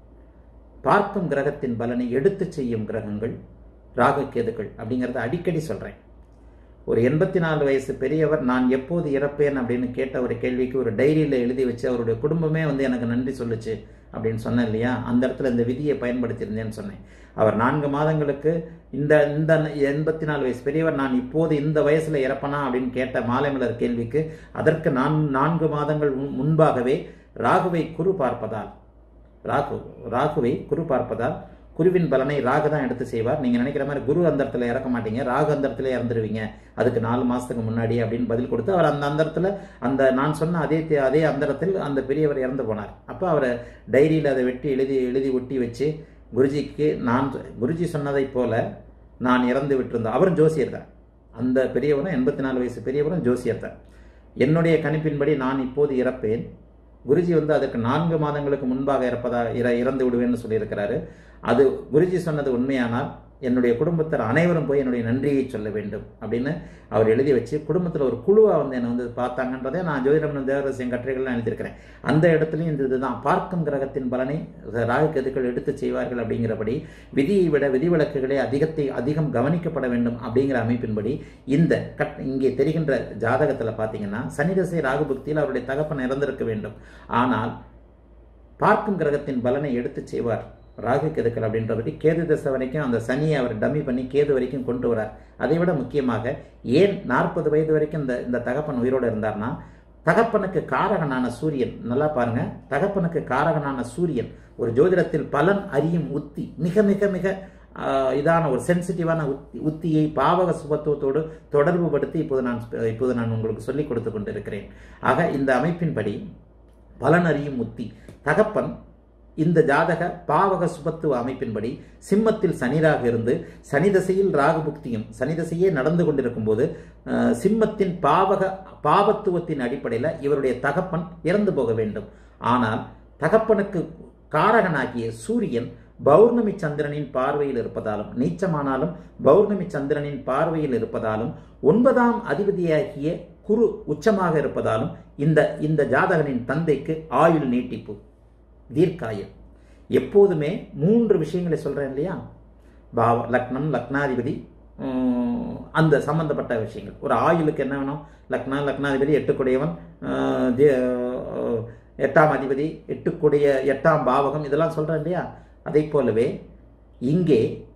பார்க்கும் கிரகத்தின் பலனை எடுத்து செய்யும் கிரகங்கள் ராகு கேதுக்கள் அப்படிங்கிறத அடிக்கடி சொல்கிறேன் ஒரு எண்பத்தி நாலு வயசு பெரியவர் நான் எப்போது இறப்பேன் அப்படின்னு கேட்ட ஒரு கேள்விக்கு ஒரு டைரியில் எழுதி வச்சு அவருடைய குடும்பமே வந்து எனக்கு நன்றி சொல்லுச்சு அப்படின்னு சொன்னேன் இல்லையா அந்த இடத்துல இந்த விதியை பயன்படுத்தியிருந்தேன்னு சொன்னேன் அவர் நான்கு மாதங்களுக்கு இந்த இந்த எண்பத்தி நாலு வயசு பெரியவர் நான் இப்போது இந்த வயசில் இறப்பனா அப்படின்னு கேட்ட மாலைமலர் கேள்விக்கு அதற்கு நான் நான்கு மாதங்கள் முன்- முன்பாகவே ராகுவை குரு பார்ப்பதால் ராகு ராகுவை குரு பார்ப்பதால் குருவின் பலனை ராகு தான் எடுத்து செய்வார் நீங்க நினைக்கிற மாதிரி குரு அந்த இடத்துல இறக்க மாட்டீங்க ராகு அந்த இடத்துல இறந்துருவீங்க அதுக்கு நாலு மாசத்துக்கு முன்னாடி அப்படின்னு பதில் கொடுத்து அவர் அந்த அந்த இடத்துல அந்த நான் சொன்ன அதே தே- அதே அந்த இடத்தில் அந்த பெரியவர் இறந்து போனார் அப்போ அவரை டைரியில் அதை வெட்டி எழுதி எழுதி ஒட்டி வச்சு குருஜிக்கு நான் குருஜி சொன்னதைப் போல நான் இறந்து விட்டிருந்தேன் அவரும் ஜோசியர் தான் அந்த பெரியவரும் எண்பத்தி நாலு வயசு பெரியவரும் ஜோசியர் தான் என்னுடைய கணிப்பின்படி நான் இப்போது இறப்பேன் குருஜி வந்து அதற்கு நான்கு மாதங்களுக்கு முன்பாக இறப்பதா இற இறந்து விடுவேன்னு சொல்லியிருக்கிறாரு அது குருஜி சொன்னது உண்மையானால் என்னுடைய குடும்பத்தார் அனைவரும் போய் என்னுடைய நன்றியை சொல்ல வேண்டும் அப்படின்னு அவர் எழுதி வச்சு குடும்பத்தில் ஒரு குழுவாக வந்து என்னை வந்து பார்த்தாங்கன்றதை நான் ஜோதிடம் தேவரசியம் கட்டுரைகள்லாம் எழுதியிருக்கிறேன் அந்த இடத்துலையும் இந்த இதுதான் பார்க்கும் கிரகத்தின் பலனை ராகு கெதுக்கள் எடுத்து செய்வார்கள் அப்படிங்கிறபடி விதியை விட விதிவிலக்குகளே அதிகத்தை அதிகம் கவனிக்கப்பட வேண்டும் அப்படிங்கிற அமைப்பின்படி இந்த கட் இங்கே தெரிகின்ற ஜாதகத்தில் பார்த்தீங்கன்னா சனிதசை ராகு புக்தியில் அவருடைய தகப்பன் இறந்திருக்க வேண்டும் ஆனால் பார்க்கும் கிரகத்தின் பலனை எடுத்து செய்வார் ராகு கெதுக்கள் அப்படின்றபடி கேது தசை வரைக்கும் அந்த சனியை அவர் டம்மி பண்ணி கேது வரைக்கும் கொண்டு வரார் அதை விட முக்கியமாக ஏன் நாற்பது வயது வரைக்கும் இந்த இந்த தகப்பன் உயிரோடு இருந்தார்னா தகப்பனுக்கு காரகனான சூரியன் நல்லா பாருங்க தகப்பனுக்கு காரகனான சூரியன் ஒரு ஜோதிடத்தில் பலன் அறியும் உத்தி மிக மிக மிக ஆஹ், இதான ஒரு சென்சிட்டிவான உத்தி உத்தியை பாவக சுபத்துவத்தோடு தொடர்பு படுத்தி இப்போது நான் இப்போது நான் உங்களுக்கு சொல்லிக் கொடுத்து கொண்டிருக்கிறேன் ஆக இந்த அமைப்பின்படி பலன் அறியும் உத்தி தகப்பன் இந்த ஜாதக பாவக சுபத்துவ அமைப்பின்படி சிம்மத்தில் சனிராக இருந்து சனி தசையில் ராகு புக்தியும் சனி தசையே நடந்து கொண்டிருக்கும் போது அஹ், சிம்மத்தின் பாவக பாவத்துவத்தின் அடிப்படையில் இவருடைய தகப்பன் இறந்து போக வேண்டும் ஆனால் தகப்பனுக்கு காரகனாகிய சூரியன் பௌர்ணமி சந்திரனின் பார்வையில் இருப்பதாலும் நீச்சமானாலும் பௌர்ணமி சந்திரனின் பார்வையில் இருப்பதாலும் ஒன்பதாம் அதிபதியாகிய குரு உச்சமாக இருப்பதாலும் இந்த இந்த ஜாதகனின் தந்தைக்கு ஆயுள் நீட்டிப்பு தீர்க்காயம் எப்போதுமே மூன்று விஷயங்களை சொல்றேன் இல்லையா பாவ லக்னம் லக்னாதிபதி உம், அந்த சம்பந்தப்பட்ட விஷயங்கள் ஒரு ஆயுளுக்கு என்ன வேணும் லக்னா லக்னாதிபதி எட்டுக்குடையவன் ஆஹ், தே- ஆஹ், எட்டாம் அதிபதி எட்டுக்குடைய எட்டாம் பாவகம் இதெல்லாம் சொல்றேன் இல்லையா அதை போலவே இங்கே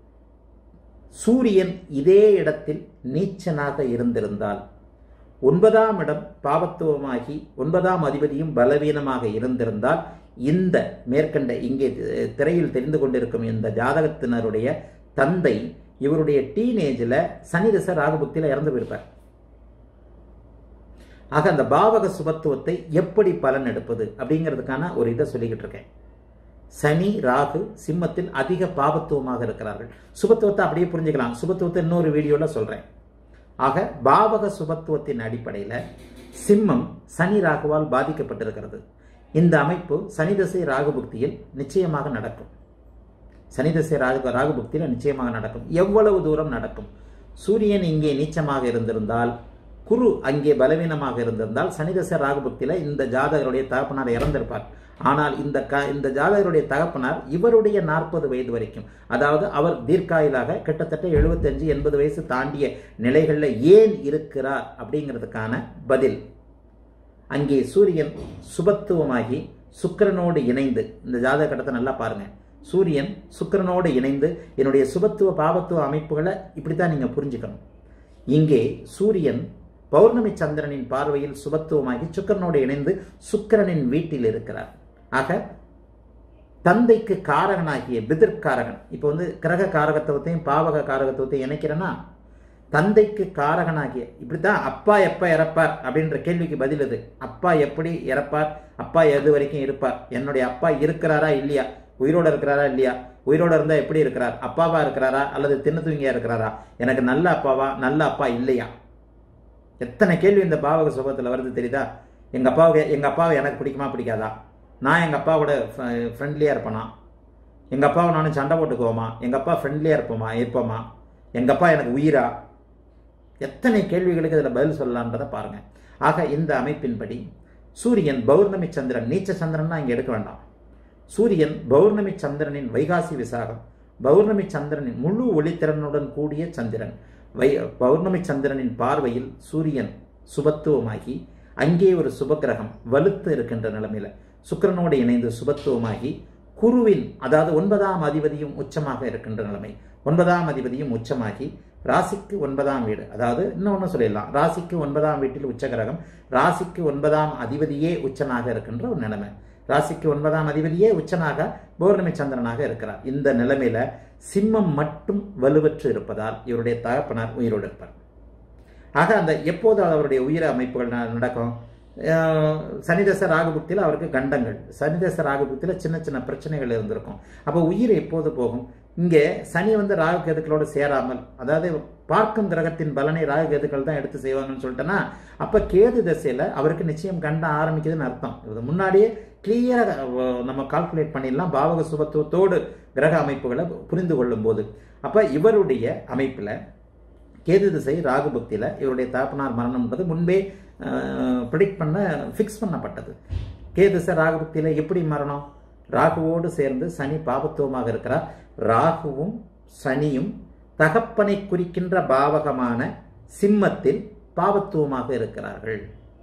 சூரியன் இதே இடத்தில் நீச்சனாக இருந்திருந்தால் ஒன்பதாம் இடம் பாவத்துவமாகி ஒன்பதாம் அதிபதியும் பலவீனமாக இருந்திருந்தால் இந்த மேற்கண்ட இங்கே அஹ், திரையில் தெரிந்து கொண்டிருக்கும் இந்த ஜாதகத்தினருடைய தந்தை இவருடைய டீனேஜில் சனிதச ராகுபக்தியில் இறந்து போயிருப்பார் ஆக அந்த பாவக சுபத்துவத்தை எப்படி பலன் எடுப்பது அப்படிங்கிறதுக்கான ஒரு இதை சொல்லிக்கிட்டு இருக்கேன் சனி ராகு சிம்மத்தில் அதிக பாவத்துவமாக இருக்கிறார்கள் சுபத்துவத்தை அப்படியே புரிஞ்சுக்கலாம் சுபத்துவத்தை இன்னொரு வீடியோல சொல்றேன் ஆக பாவக சுபத்துவத்தின் அடிப்படையில் சிம்மம் சனி ராகுவால் பாதிக்கப்பட்டிருக்கிறது இந்த அமைப்பு சனிதசை ராகு புக்தியில் நிச்சயமாக நடக்கும் சனிதசை ராகு ராகு புக்தியில் நிச்சயமாக நடக்கும் எவ்வளவு தூரம் நடக்கும் சூரியன் இங்கே நீச்சமாக இருந்திருந்தால் குரு அங்கே பலவீனமாக இருந்திருந்தால் சனிதசை ராகு புக்தியில் இந்த ஜாதகருடைய தகப்பனார் இறந்திருப்பார் ஆனால் இந்த க இந்த ஜாதகருடைய தகப்பனார் இவருடைய நாற்பது வயது வரைக்கும் அதாவது அவர் தீர்க்காயிலாக கிட்டத்தட்ட எழுபத்தஞ்சு எண்பது வயசு தாண்டிய நிலைகளில் ஏன் இருக்கிறார் அப்படிங்கிறதுக்கான பதில் அங்கே சூரியன் சுபத்துவமாகி சுக்கிரனோடு இணைந்து இந்த ஜாதக கட்டத்தை நல்லா பாருங்க சூரியன் சுக்கிரனோடு இணைந்து என்னுடைய சுபத்துவ பாவத்துவ அமைப்புகளை இப்படித்தான் நீங்க புரிஞ்சுக்கணும் இங்கே சூரியன் பௌர்ணமி சந்திரனின் பார்வையில் சுபத்துவமாகி சுக்கிரனோடு இணைந்து சுக்கிரனின் வீட்டில் இருக்கிறார் ஆக தந்தைக்கு காரகனாகிய பிதிர்காரகன் இப்போ வந்து கிரக காரகத்துவத்தையும் பாவக காரகத்துவத்தையும் இணைக்கிறேன்னா தந்தைக்கு காரகனாகிய இப்படித்தான் அப்பா எப்ப இறப்பார் அப்படின்ற கேள்விக்கு பதில் இது அப்பா எப்படி இறப்பார் அப்பா எது வரைக்கும் இருப்பார் என்னுடைய அப்பா இருக்கிறாரா இல்லையா உயிரோட இருக்கிறாரா இல்லையா உயிரோட இருந்தா எப்படி இருக்கிறார் அப்பாவா இருக்கிறாரா அல்லது தின்னு தூங்கியா இருக்கிறாரா எனக்கு நல்ல அப்பாவா நல்ல அப்பா இல்லையா எத்தனை கேள்வி இந்த பாவக சுபத்தில் வருது தெரியுதா எங்க அப்பாவுக்கு எங்க அப்பாவை எனக்கு பிடிக்குமா பிடிக்காதா நான் எங்க அப்பாவோட ஃப்ரெண்ட்லியா இருப்பேனா எங்கள் அப்பாவை நானும் சண்டை போட்டுக்குவோமா எங்கள் அப்பா ஃப்ரெண்ட்லியாக இருப்போமா இருப்போமா எங்கள் அப்பா எனக்கு உயிரா எத்தனை கேள்விகளுக்கு இதில் பதில் சொல்லலான்றதை பாருங்கள் ஆக இந்த அமைப்பின்படி சூரியன் பௌர்ணமி சந்திரன் நீச்ச சந்திரன்னா இங்கே எடுக்க வேண்டாம் சூரியன் பௌர்ணமி சந்திரனின் வைகாசி விசாகம் பௌர்ணமி சந்திரனின் முழு ஒளித்திறனுடன் கூடிய சந்திரன் வை பௌர்ணமி சந்திரனின் பார்வையில் சூரியன் சுபத்துவமாகி அங்கே ஒரு சுபக்கிரகம் வலுத்து இருக்கின்ற நிலைமையில சுக்கிரனோடு இணைந்து சுபத்துவமாகி குருவின் அதாவது ஒன்பதாம் அதிபதியும் உச்சமாக இருக்கின்ற நிலைமை ஒன்பதாம் அதிபதியும் உச்சமாகி ராசிக்கு ஒன்பதாம் வீடு அதாவது இன்னொன்று சொல்லிடலாம் ராசிக்கு ஒன்பதாம் வீட்டில் உச்சகிரகம் ராசிக்கு ஒன்பதாம் அதிபதியே உச்சனாக இருக்கின்ற ஒரு நிலைமை ராசிக்கு ஒன்பதாம் அதிபதியே உச்சனாக பௌர்ணமி சந்திரனாக இருக்கிறார் இந்த நிலைமையில சிம்மம் மட்டும் வலுவற்று இருப்பதால் இவருடைய தகப்பனார் உயிரோடு இருப்பார் ஆக அந்த எப்போது அவருடைய உயிர அமைப்புகள் ந- நடக்கும் அஹ் சனிதச ராகுபுக்தியில் அவருக்கு கண்டங்கள் சனிதச ராகுபுக்தியில் சின்ன சின்ன பிரச்சனைகள் இருந்திருக்கும் அப்போ உயிர் எப்போது போகும் இங்கே சனி வந்து ராகு கேதுக்களோடு சேராமல் அதாவது பார்க்கும் கிரகத்தின் பலனை ராகு கேதுக்கள் தான் எடுத்து செய்வாங்கன்னு சொல்லிட்டேன்னா அப்போ கேது திசையில் அவருக்கு நிச்சயம் கண்டம் ஆரம்பிக்குதுன்னு அர்த்தம் இது முன்னாடியே கிளியராக நம்ம கால்குலேட் பண்ணிடலாம் பாவக சுபத்துவத்தோடு கிரக அமைப்புகளை புரிந்து கொள்ளும் போது அப்போ இவருடைய அமைப்பில் கேது திசை ராகு பக்தியில் இவருடைய தகப்பனார் மரணம்ன்றது முன்பே ப்ரிடிக்ட் பண்ண ஃபிக்ஸ் பண்ணப்பட்டது கேது திசை ராகு பக்தியில் எப்படி மரணம் ராகுவோடு சேர்ந்து சனி பாபத்துவமாக இருக்கிறார் ராகுவும் சனியும் தகப்பனை குறிக்கின்ற பாவகமான சிம்மத்தில் பாவத்துவமாக இருக்கிறார்கள்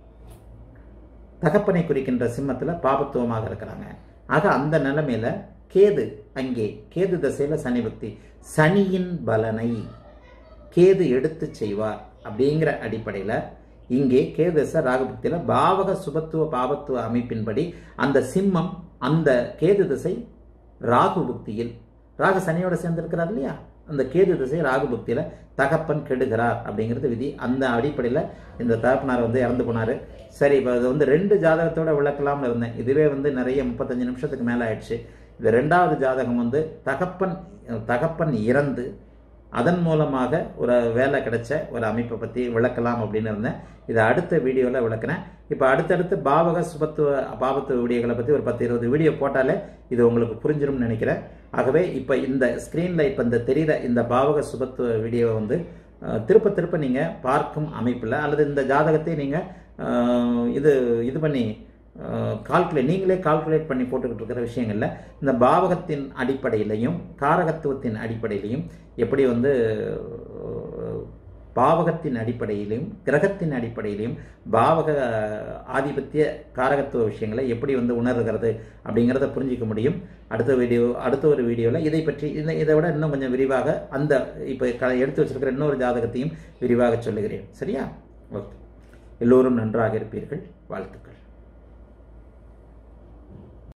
தகப்பனை குறிக்கின்ற சிம்மத்தில் பாபத்துவமாக இருக்கிறாங்க ஆக அந்த நிலைமையில கேது அங்கே கேது தசையில சனி பக்தி சனியின் பலனை கேது எடுத்து செய்வார் அப்படிங்கிற அடிப்படையில் இங்கே கேது தசை ராகுபக்தியில் பாவக சுபத்துவ பாபத்துவ அமைப்பின்படி அந்த சிம்மம் அந்த கேது திசை ராகு புக்தியில் ராகு சனியோட சேர்ந்திருக்கிறார் இல்லையா அந்த கேது திசை ராகு புக்தியில் தகப்பன் கெடுகிறார் அப்படிங்கிறது விதி அந்த அடிப்படையில் இந்த தகப்பனார் வந்து இறந்து போனார் சரி இப்போ அது வந்து ரெண்டு ஜாதகத்தோட விளக்கலாம்னு இருந்தேன் இதுவே வந்து நிறைய முப்பத்தஞ்சு நிமிஷத்துக்கு மேலே ஆயிடுச்சு இது ரெண்டாவது ஜாதகம் வந்து தகப்பன் தகப்பன் இறந்து அதன் மூலமாக ஒரு வேலை கிடைச்ச ஒரு அமைப்பை பற்றி விளக்கலாம் அப்படின்னு இருந்தேன் இதை அடுத்த வீடியோவில் விளக்குறேன் இப்போ அடுத்தடுத்து பாவக சுபத்துவ பாவத்துவ வீடியோகளை பற்றி ஒரு பத்து இருபது வீடியோ போட்டாலே இது உங்களுக்கு புரிஞ்சிரும்னு நினைக்கிறேன் ஆகவே இப்போ இந்த ஸ்க்ரீனில் இப்போ இந்த தெரிகிற இந்த பாவக சுபத்துவ வீடியோவை வந்து அஹ், திருப்ப திருப்ப நீங்கள் பார்க்கும் அமைப்பில் அல்லது இந்த ஜாதகத்தை நீங்கள் இது இது பண்ணி கால்குலேட் நீங்களே கால்குலேட் பண்ணி போட்டுக்கிட்டு இருக்கிற விஷயங்கள்ல இந்த பாவகத்தின் அடிப்படையிலையும் காரகத்துவத்தின் அடிப்படையிலையும் எப்படி வந்து அஹ், பாவகத்தின் அடிப்படையிலையும் கிரகத்தின் அடிப்படையிலையும் பாவக ஆதிபத்திய காரகத்துவ விஷயங்களை எப்படி வந்து உணர்கிறது அப்படிங்கிறத புரிஞ்சிக்க முடியும் அடுத்த வீடியோ அடுத்த ஒரு வீடியோவில் இதை பற்றி இதை இதை விட இன்னும் கொஞ்சம் விரிவாக அந்த இப்போ க எடுத்து வச்சிருக்கிற இன்னொரு ஜாதகத்தையும் விரிவாக சொல்லுகிறேன் சரியா ஓகே எல்லோரும் நன்றாக இருப்பீர்கள் வாழ்த்துக்கள்